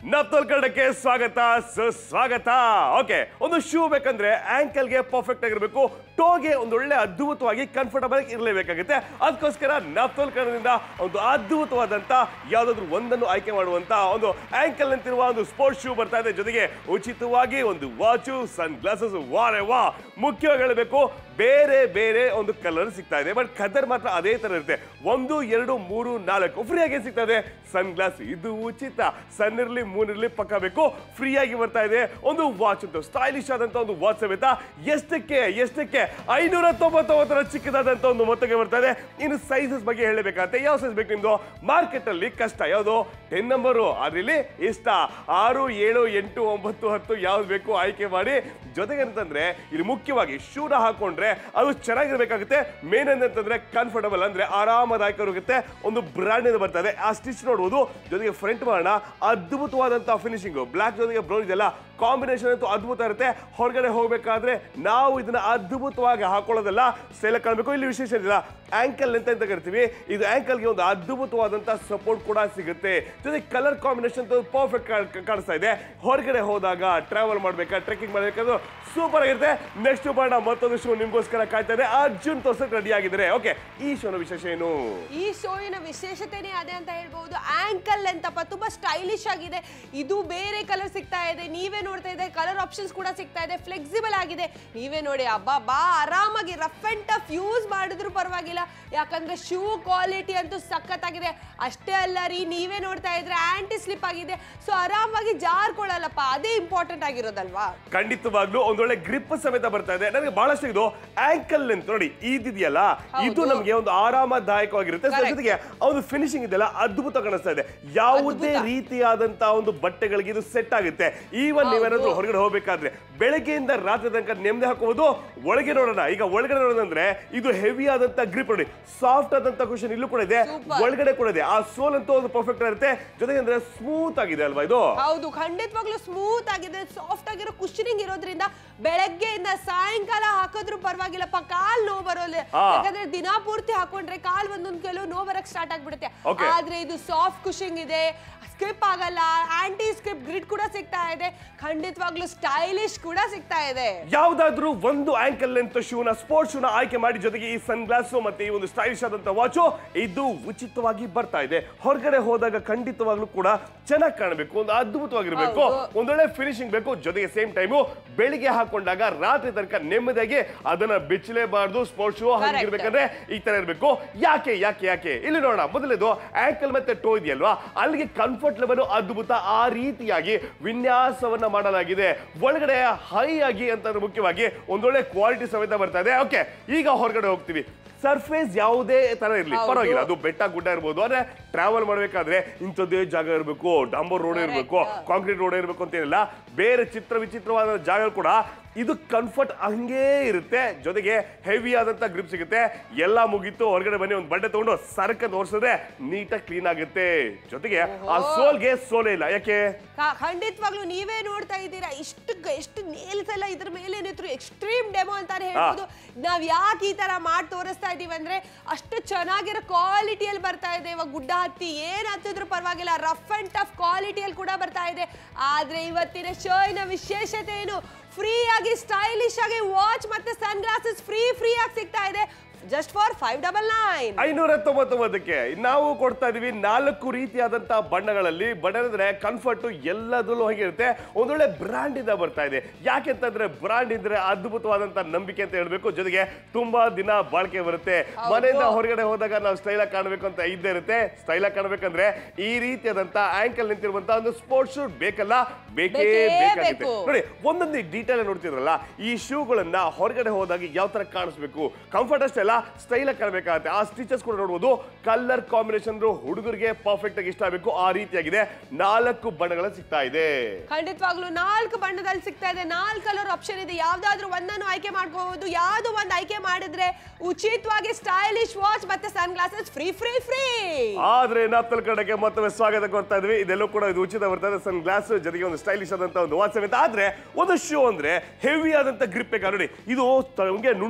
ನಪ್ತೋಲ್ ಕನ್ನಡಕ್ಕೆ ಸ್ವಾಗತ ಸುಸ್ವಾಗತ ಓಕೆ ಒಂದು ಶೂ ಬೇಕಂದ್ರೆ ಆಂಕಲ್ಗೆ ಪರ್ಫೆಕ್ಟ್ ಆಗಿರಬೇಕು ಟೋಗೆ ಒಂದು ಒಳ್ಳೆ ಅದ್ಭುತವಾಗಿ ಕಂಫರ್ಟಬಲ್ ಇರಲೇಬೇಕಾಗುತ್ತೆ ಅದಕ್ಕೋಸ್ಕರ ನಪ್ತೋಲ್ ಕನ್ನಡದಿಂದ ಒಂದು ಅದ್ಭುತವಾದಂತ ಯಾವ್ದಾದ್ರು ಒಂದನ್ನು ಆಯ್ಕೆ ಮಾಡುವಂತ ಒಂದು ಆಂಕಲ್ ಅಂತಿರುವ ಒಂದು ಸ್ಪೋರ್ಟ್ಸ್ ಶೂ ಬರ್ತಾ ಇದೆ ಜೊತೆಗೆ ಉಚಿತವಾಗಿ ಒಂದು ವಾಚು ಸನ್ ಗ್ಲಾಸಸ್ ವಾರೆ ವಾ ಮುಖ್ಯವಾಗಿ ಹೇಳಬೇಕು ಬೇರೆ ಬೇರೆ ಒಂದು ಕಲರ್ ಸಿಗ್ತಾ ಇದೆ ಬಟ್ ಕಲರ್ ಮಾತ್ರ ಅದೇ ತರ ಇರುತ್ತೆ ಒಂದು ಎರಡು ಮೂರು ನಾಲ್ಕು ಫ್ರೀ ಆಗಿ ಸಿಗ್ತಾ ಇದೆ ಸನ್ ಗ್ಲಾಸ್ ಇದು ಉಚಿತ ಸನ್ ಇರ್ಲಿ ಮೂನ್ ಇರ್ಲಿ ಪಕ್ಕ ಬೇಕು ಫ್ರೀ ಆಗಿ ಬರ್ತಾ ಇದೆ ಒಂದು ವಾಚ್ ಅಂತ ಸ್ಟೈಲಿಶ್ ಆದಂತ ಒಂದು ವಾಚ್ ಸಮೇತ ಎಷ್ಟಕ್ಕೆ ಎಷ್ಟಕ್ಕೆ ಐನೂರ ತೊಂಬತ್ತೊಂಬತ್ತರ ಚಿಕ್ಕದಾದಂತ ಒಂದು ಮೊತ್ತಕ್ಕೆ ಬರ್ತಾ ಇದೆ ಇನ್ನು ಸೈಜಸ್ ಬಗ್ಗೆ ಹೇಳಬೇಕಾಗತ್ತೆ ಯಾವ ಸೈಜ್ ಬೇಕು ನಿಮ್ದು ಮಾರ್ಕೆಟ್ ಅಲ್ಲಿ ಕಷ್ಟ ಯಾವುದು ಟೆನ್ ನಂಬರು ಅದ್ರಲ್ಲಿ ಇಷ್ಟ ಆರು ಏಳು ಎಂಟು ಒಂಬತ್ತು ಹತ್ತು ಯಾವ್ದು ಬೇಕು ಆಯ್ಕೆ ಮಾಡಿ ಜೊತೆಗೆ ಅಂತಂದ್ರೆ ಇಲ್ಲಿ ಮುಖ್ಯವಾಗಿ ಶೂನ ಹಾಕೊಂಡ್ರೆ ಅದು ಚೆನ್ನಾಗಿರ್ಬೇಕಾಗುತ್ತೆ ಮೇನ್ ಅಂತಂದ್ರೆ ಕಂಫರ್ಟಬಲ್ ಅಂದ್ರೆ ಆರಾಮದಾಯಕವಾಗಿರುತ್ತೆ ಒಂದು ಬ್ರಾಂಡ್ ಇಂದ ಬರ್ತದೆ ಆ ಸ್ಟಿಚ್ ನೋಡುವುದು ಜೊತೆಗೆ ಫ್ರಂಟ್ ಮಾಡೋಣ ಅದ್ಭುತವಾದಂತಹ ಫಿನಿಶಿಂಗ್ ಬ್ಲಾಕ್ ಜೊತೆಗೆ ಬ್ರೌನ್ ಇದೆಲ್ಲ ಕಾಂಬಿನೇಷನ್ ಅಂತೂ ಅದ್ಭುತ ಇರುತ್ತೆ ಹೊರಗಡೆ ಹೋಗ್ಬೇಕಾದ್ರೆ ನಾವು ಇದನ್ನ ಅದ್ಭುತವಾಗಿ ಹಾಕೊಳ್ಳೋದಲ್ಲ ಸ್ಟೈಲ್ ಕಾಣಬೇಕು ಇಲ್ಲಿ ವಿಶೇಷ ಇಲ್ಲ ಆಂಕಲ್ ಅಂತ ಅಂತ ಕರಿತೀವಿ ಇದು ಆಂಕಲ್ಗೆ ಒಂದು ಅದ್ಭುತವಾದಂತಹ ಸಪೋರ್ಟ್ ಕೂಡ ಸಿಗುತ್ತೆ ಜೊತೆಗೆ ಕಲರ್ ಕಾಂಬಿನೇಷನ್ ಪರ್ಫೆಕ್ಟ್ ಕಾಣಿಸ್ತಾ ಇದೆ ಹೊರಗಡೆ ಹೋದಾಗ ಟ್ರಾವೆಲ್ ಮಾಡ್ಬೇಕಾ ಟ್ರೆಕ್ಕಿಂಗ್ ಮಾಡ್ಬೇಕಾದ್ರೆ ಸೂಪರ್ ಆಗಿರುತ್ತೆ ನೆಕ್ಸ್ಟ್ ಬಣ್ಣ ಮತ್ತೊಂದು ಶೋ ನಿಮ್ಗೋಸ್ಕರ ಕಾಯ್ತಾ ಇದೆ ಅರ್ಜುನ್ ತೋರ್ಸಕ್ ರೆಡಿ ಆಗಿದ್ದಾರೆ ಓಕೆ ಈ ಶೋನ ವಿಶೇಷ ಏನು ಈ ಶೋಯಿನ ವಿಶೇಷತೆನೇ ಅದೇ ಅಂತ ಹೇಳ್ಬಹುದು ಆಂಕಲ್ ಅಂತಪ್ಪ ತುಂಬಾ ಸ್ಟೈಲಿಶ್ ಆಗಿದೆ ಇದು ಬೇರೆ ಕಲರ್ ಸಿಗ್ತಾ ಇದೆ ನೀವೇ ನೋಡ್ತಾ ಇದೆ ಕಲರ್ ಆಪ್ಷನ್ಸ್ ಕೂಡ ಸಿಗ್ತಾ ಇದೆ ಫ್ಲೆಕ್ಸಿಬಲ್ ಆಗಿದೆ ನೀವೇ ನೋಡಿ ಅಬ್ಬಾ ಬಾ ಆರಾಮಾಗಿ ರಫ್ ಅಂಡ್ ಟಫ್ ಯೂಸ್ ಮಾಡಿದ್ರು ಪರವಾಗಿಲ್ಲ ಯಾಕಂದ್ರೆ ಶೂ ಕ್ವಾಲಿಟಿ ಅಂತೂ ಸಖತ್ತಾಗಿದೆ ಅಷ್ಟೇ ಅಲ್ಲ ರೀ ನೀವೇ ನೋಡ್ತಾ ಇದ್ರೆ ಆಂಟಿ ಸ್ಲಿಪ್ ಆಗಿದೆ ಸೊ ಆರಾಮಾಗಿ ಜಾರ್ಕೊಳ್ಳಲ್ಲಪ್ಪ ಅದೇ ಇಂಪಾರ್ಟೆಂಟ್ ಆಗಿರೋದಲ್ವಾ ಖಂಡಿತವಾಗ್ಲೂ ಒಂದೊಳ್ಳೆ ಗ್ರಿಪ್ ಸಮೇತ ಬರ್ತಾ ಇದೆ ನನಗೆ ಬಹಳಷ್ಟು ಇದು ಆಂಕಲ್ ಲೆಂತ್ ನೋಡಿ ಇದಿದೆಯಲ್ಲ ಇದು ಹೌದು. ನಮಗೆ ಒಂದು ಆರಾಮದಾಯಕವಾಗಿರುತ್ತೆ ಸೊ Correct. ಜೊತೆಗೆ ಆ ಒಂದು ಫಿನಿಶಿಂಗ್ ಇದೆಲ್ಲ ಅದ್ಭುತ ಕಾಣಿಸ್ತಾ ಇದೆ ಯಾವುದೇ ಅದ್ಭುತ. ರೀತಿಯಾದಂತಹ ಒಂದು ಬಟ್ಟೆಗಳಿಗೆ ಇದು ಸೆಟ್ ಆಗುತ್ತೆ ಈವನ್ ನೀವೇನಾದ್ರೂ ಹೌದು. ಹೊರಗಡೆ ಹೋಗ್ಬೇಕಾದ್ರೆ ಬೆಳಗ್ಗೆಯಿಂದ ರಾತ್ರಿ ತನಕ ನೆಮ್ಮದಿ ಹಾಕೋಬಹುದು ಒಳಗೆ ನೋಡೋಣ ಈಗ ಒಳಗಡೆ ನೋಡೋದಂದ್ರೆ ಇದು ಹೆವಿ ಆದಂತ ಗ್ರಿಪ್ ನೋಡಿ ಸಾಫ್ಟ್ ಆದಂತ ಕ್ವಶನ್ ಇಲ್ಲೂ ಕೂಡ ಇದೆ Super. ಒಳಗಡೆ ಕೂಡ ಇದೆ ಆ ಸೋಲ್ ಅಂತೂ ಒಂದು ಪರ್ಫೆಕ್ಟ್ ಇರುತ್ತೆ ಜೊತೆಗೆ ಅಂದ್ರೆ ಸ್ಮೂತ್ ಆಗಿದೆ ಅಲ್ವಾ ಇದು ಹೌದು ಖಂಡಿತವಾಗ್ಲೂ ಸ್ಮೂತ್ ಆಗಿದೆ ಸಾಫ್ಟ್ ಆಗಿರೋ ಕುಶನಿಂಗ್ ಇರೋದ್ರಿಂದ ಬೆಳಗ್ಗೆಯಿಂದ ಸಾಯಂಕಾಲ ಹಾಕಿದ್ರು ಪರವಾಗಿಲ್ಲಪ್ಪ ಕಾಲ್ ನೋವು ಬರೋಲ್ಲ ಆ. ಯಾಕಂದ್ರೆ ದಿನ ಪೂರ್ತಿ ಹಾಕೊಂಡ್ರೆ ಕಾಲ್ ಒಂದೊಂದ್ ಕೆಲವು ನೋವು ಬರಕ್ ಸ್ಟಾರ್ಟ್ ಆಗ್ಬಿಡುತ್ತೆ Okay. ಆದ್ರೆ ಇದು ಸಾಫ್ಟ್ ಕುಶಿಂಗ್ ಇದೆ ಸ್ಕಿಪ್ ಆಗಲ್ಲ ಆಂಟಿ ಸ್ಕಿಪ್ ಗ್ರಿಡ್ ಕೂಡ ಸಿಗ್ತಾ ಇದೆ ಖಂಡಿತವಾಗ್ಲೂ ಸ್ಟೈಲಿಶ್ ಕೂಡ ಸಿಗ್ತಾ ಇದೆ ಯಾವ್ದಾದ್ರೂ ಒಂದು ಆಂಕಲ್ ಲೆಂತ್ ಶೂನ ಸ್ಪೋರ್ಟ್ಸ್ ಶೂನ ಆಯ್ಕೆ ಮಾಡಿ ಜೊತೆಗೆ ಈ ಸನ್ ಗ್ಲಾಸು ಮತ್ತೆ ಈ ಒಂದು ಸ್ಟೈಲಿಶ್ ಆದಂತ ವಾಚು ಇದು ಉಚಿತವಾಗಿ ಬರ್ತಾ ಇದೆ ಹೊರಗಡೆ ಹೋದಾಗ ಖಂಡಿತವಾಗ್ಲೂ ಕೂಡ ಚೆನ್ನಾಗಿ ಕಾಣಬೇಕು ಒಂದು ಅದ್ಭುತವಾಗಿರ್ಬೇಕು ಹೌದು. ಒಂದೊಳ್ಳೆ ಫಿನಿಶಿಂಗ್ ಬೇಕು ಜೊತೆಗೆ ಸೇಮ್ ಟೈಮು ಬೆಳಿಗ್ಗೆ ಹಾಕೊಂಡಾಗ ರಾತ್ರಿ ತನಕ ನೆಮ್ಮದಿಯಾಗಿ ಅದನ್ನ ಬಿಚ್ಚಲೇಬಾರ್ದು ಸ್ಪೋರ್ಟ್ಸ್ ಶೂ Correct. ಹಾಗಿರ್ಬೇಕಂದ್ರೆ ಈ ತರ ಇರಬೇಕು ಯಾಕೆ ಯಾಕೆ ಯಾಕೆ ಇಲ್ಲಿ ನೋಡೋಣ ಮೊದಲೇದು ಆಂಕಲ್ ಮತ್ತೆ ಟೋ ಇದೆಯಲ್ವಾ ಅಲ್ಲಿಗೆ ಕಂಫರ್ಟಬಲ್ ಅದ್ಭುತ ಆ ರೀತಿಯಾಗಿ ವಿನ್ಯಾಸವನ್ನ ಮಾಡಲಾಗಿದೆ ಒಳಗಡೆ ಹೈ ಆಗಿ ಅಂತ ಮುಖ್ಯವಾಗಿ ಒಂದೊಳ್ಳೆ ಕ್ವಾಲಿಟಿ ಸಮೇತ ಬರ್ತಾ ಇದೆ ಓಕೆ ಈಗ ಹೊರಗಡೆ ಹೋಗ್ತೀವಿ ಸರ್ಫೇಸ್ ಯಾವುದೇ ತರ ಇರಲಿ ಹೌದು. ಪರವಾಗಿಲ್ಲ ಅದು ಬೆಟ್ಟ ಗುಡ್ಡ ಇರ್ಬೋದು ಅಂದ್ರೆ ಟ್ರಾವೆಲ್ ಮಾಡ್ಬೇಕಾದ್ರೆ ಇಂಥದ್ದೇ ಜಾಗ ಇರಬೇಕು ಡಾಂಬರ್ ರೋಡ್ ಇರಬೇಕು Correct. ಕಾಂಕ್ರೀಟ್ ರೋಡ್ ಇರಬೇಕು ಅಂತ ಏನಿಲ್ಲ ಬೇರೆ ಚಿತ್ರ ವಿಚಿತ್ರವಾದ ಜಾಗ ಕೂಡ ಇದು ಕಂಫರ್ಟ್ ಹಂಗೇ ಇರುತ್ತೆ ಜೊತೆಗೆ ಹೆವಿ ಆದಂತ ಗ್ರಿಪ್ ಸಿಗುತ್ತೆ ಎಲ್ಲ ಮುಗೀತು ಹೊರಗಡೆ ಬನ್ನಿ ಒಂದು ಬಟ್ಟೆ ತಗೊಂಡು ಸರಕ ಓಡಿಸಿದ್ರೆ ನೀಟಾಗಿ ಕ್ಲೀನ್ ಆಗುತ್ತೆ ಜೊತೆಗೆ ಆ ಸೋಲ್ಗೆ ಸೋಲೆ ಇಲ್ಲ ಯಾಕೆ ಖ- ಖಂಡಿತವಾಗ್ಲೂ ನೀವೇ ನೋಡ್ತಾ ಇದ್ದೀರಾ ಇಷ್ಟು ಗ- ಎಷ್ಟು ನೇಲ್ಸ್ ಎಲ್ಲ ಇದ್ರ ಮೇಲೆ ನಿಂತರು ಎಕ್ಸ್ಟ್ರೀಮ್ ಡೆಮೋ ಅಂತಾನೆ ಹೇಳ್ಬೋದು ನಾವ್ ಯಾಕೆ ಈ ತರ ಮಾಡಿ ತೋರಿಸ್ತಾ ಇದೀವಿ ಅಂದ್ರೆ ಅಷ್ಟು ಚೆನ್ನಾಗಿರೋ ಕ್ವಾಲಿಟಿಯಲ್ಲಿ ಬರ್ತಾ ಇದೆ ಇವಾಗ ಗುಡ್ಡ ಹತ್ತಿ ಏನ್ ಹತ್ತಿದ್ರು ಪರವಾಗಿಲ್ಲ ರಫ್ ಅಂಡ್ ಟಫ್ ಕ್ವಾಲಿಟಿಯಲ್ಲಿ ಕೂಡ ಬರ್ತಾ ಇದೆ ಆದ್ರೆ ಇವತ್ತಿನ ಶೋಯಿನ ವಿಶೇಷತೆ ಏನು ಫ್ರೀ ಆಗಿ ಸ್ಟೈಲಿಶ್ ಆಗಿ ವಾಚ್ ಮತ್ತೆ ಸನ್ ಗ್ಲಾಸಸ್ ಫ್ರೀ ಫ್ರೀ ಆಗಿ ಸಿಗ್ತಾ ಇದೆ just for five double nine ಐನೂರ ತೊಂಬತ್ತೊಂಬತ್ತಕ್ಕೆ ನಾವು ಕೊಡ್ತಾ ಇದೀವಿ ನಾಲ್ಕು ರೀತಿಯಾದಂತಹ ಬಣ್ಣಗಳಲ್ಲಿ ಬಣ್ಣ ಅಂದ್ರೆ ಕಂಫರ್ಟ್ ಎಲ್ಲದರಲ್ಲೂ ಹೇಗಿರುತ್ತೆ ಒಂದೊಳ್ಳೆ ಬ್ರಾಂಡ್ ಇಂದ ಬರ್ತಾ ಇದೆ ಯಾಕೆಂತಂದ್ರೆ ಬ್ರಾಂಡ್ ಇದ್ರೆ ಅದ್ಭುತವಾದಂತ ನಂಬಿಕೆ ಅಂತ ಹೇಳ್ಬೇಕು ಜೊತೆಗೆ ತುಂಬಾ ದಿನ ಬಾಳಿಕೆ ಬರುತ್ತೆ ಮನೆಯಿಂದ ಹೊರಗಡೆ ಹೋದಾಗ ನಾವು ಸ್ಟೈಲ್ ಆಗಿ ಕಾಣಬೇಕು ಅಂತ ಇದ್ದೇ ಇರುತ್ತೆ ಸ್ಟೈಲ್ ಆಗಿ ಕಾಣಬೇಕಂದ್ರೆ ಈ ರೀತಿಯಾದಂತ ಆಂಕಲ್ ನಿಂತಿರುವಂತ ಒಂದು ಸ್ಪೋರ್ಟ್ಸ್ ಶೂಟ್ ಬೇಕಲ್ಲ ಬೇಕೇ ಬೇಕೇ ಬೇಕಾಗುತ್ತೆ ಬೇಕು. ನೋಡಿ ಒಂದೊಂದು ಡೀಟೇಲ್ ನೋಡ್ತಿದ್ರಲ್ಲ ಈ ಶೂಗಳನ್ನ ಹೊರಗಡೆ ಹೋದಾಗ ಯಾವ ತರ ಕಾಣಿಸ್ಬೇಕು ಕಂಫರ್ಟ್ ಅಷ್ಟೇ ಅಲ್ಲ ಸ್ಟೈಲ್ ಆಗಿ ಕಾಣಬೇಕಾಗುತ್ತೆ ಆ ಸ್ಟಿಚಸ್ ಕೂಡ ನೋಡ್ಬೋದು ಕಲರ್ ಕಾಂಬಿನೇಷನ್ ಹುಡುಗರಿಗೆ ಪರ್ಫೆಕ್ಟ್ ಆಗಿ ಇಷ್ಟ ಆಗಬೇಕು ಆ ರೀತಿಯಾಗಿದೆ ನಾಲ್ಕು ಬಣ್ಣಗಳ ಸಿಗ್ತಾ ಇದೆ ಖಂಡಿತವಾಗ್ಲೂ ನಾಲ್ಕು ಬಣ್ಣದಲ್ಲಿ ಸಿಗ್ತಾ ಇದೆ ನಾಲ್ಕು ಕಲರ್ ಆಪ್ಷನ್ ಇದೆ ಯಾವ್ದಾದ್ರು ಒಂದನ್ನು ಆಯ್ಕೆ ಮಾಡ್ಕೋಬಹುದು ಯಾವ್ದು ಒಂದು ಆಯ್ಕೆ ಮಾಡಿದ್ರೆ ಉಚಿತವಾಗಿ ಸ್ಟೈಲಿಶ್ ವಾಚ್ ಮತ್ತೆ sun glasses free free free ಆದ್ರೆ ನಾಪ್ತಲ್ ಕನ್ನಡಕ್ಕೆ ಮತ್ತೊಮ್ಮೆ ಸ್ವಾಗತ ಕೊಡ್ತಾ ಇದ್ವಿ ಇದೆಲ್ಲೂ ಕೂಡ ಇದು ಉಚಿತ ಬರ್ತದೆ ಸನ್ ಗ್ಲಾಸ್ ಜೊತೆಗೆ ಒಂದು ಸ್ಟೈಲಿಶ್ ಆದಂತ ಒಂದು ವಾಚ್ ಸಮೇತ ಆದ್ರೆ ಒಂದು ಶೂ ಅಂದ್ರೆ ಹೆವಿ ಆದಂತ ಗ್ರಿಪ್ ಬೇಕಾ ನೋಡಿ ಇದು ತ- ನಮ್ಗೆ ನುಣ್ಣ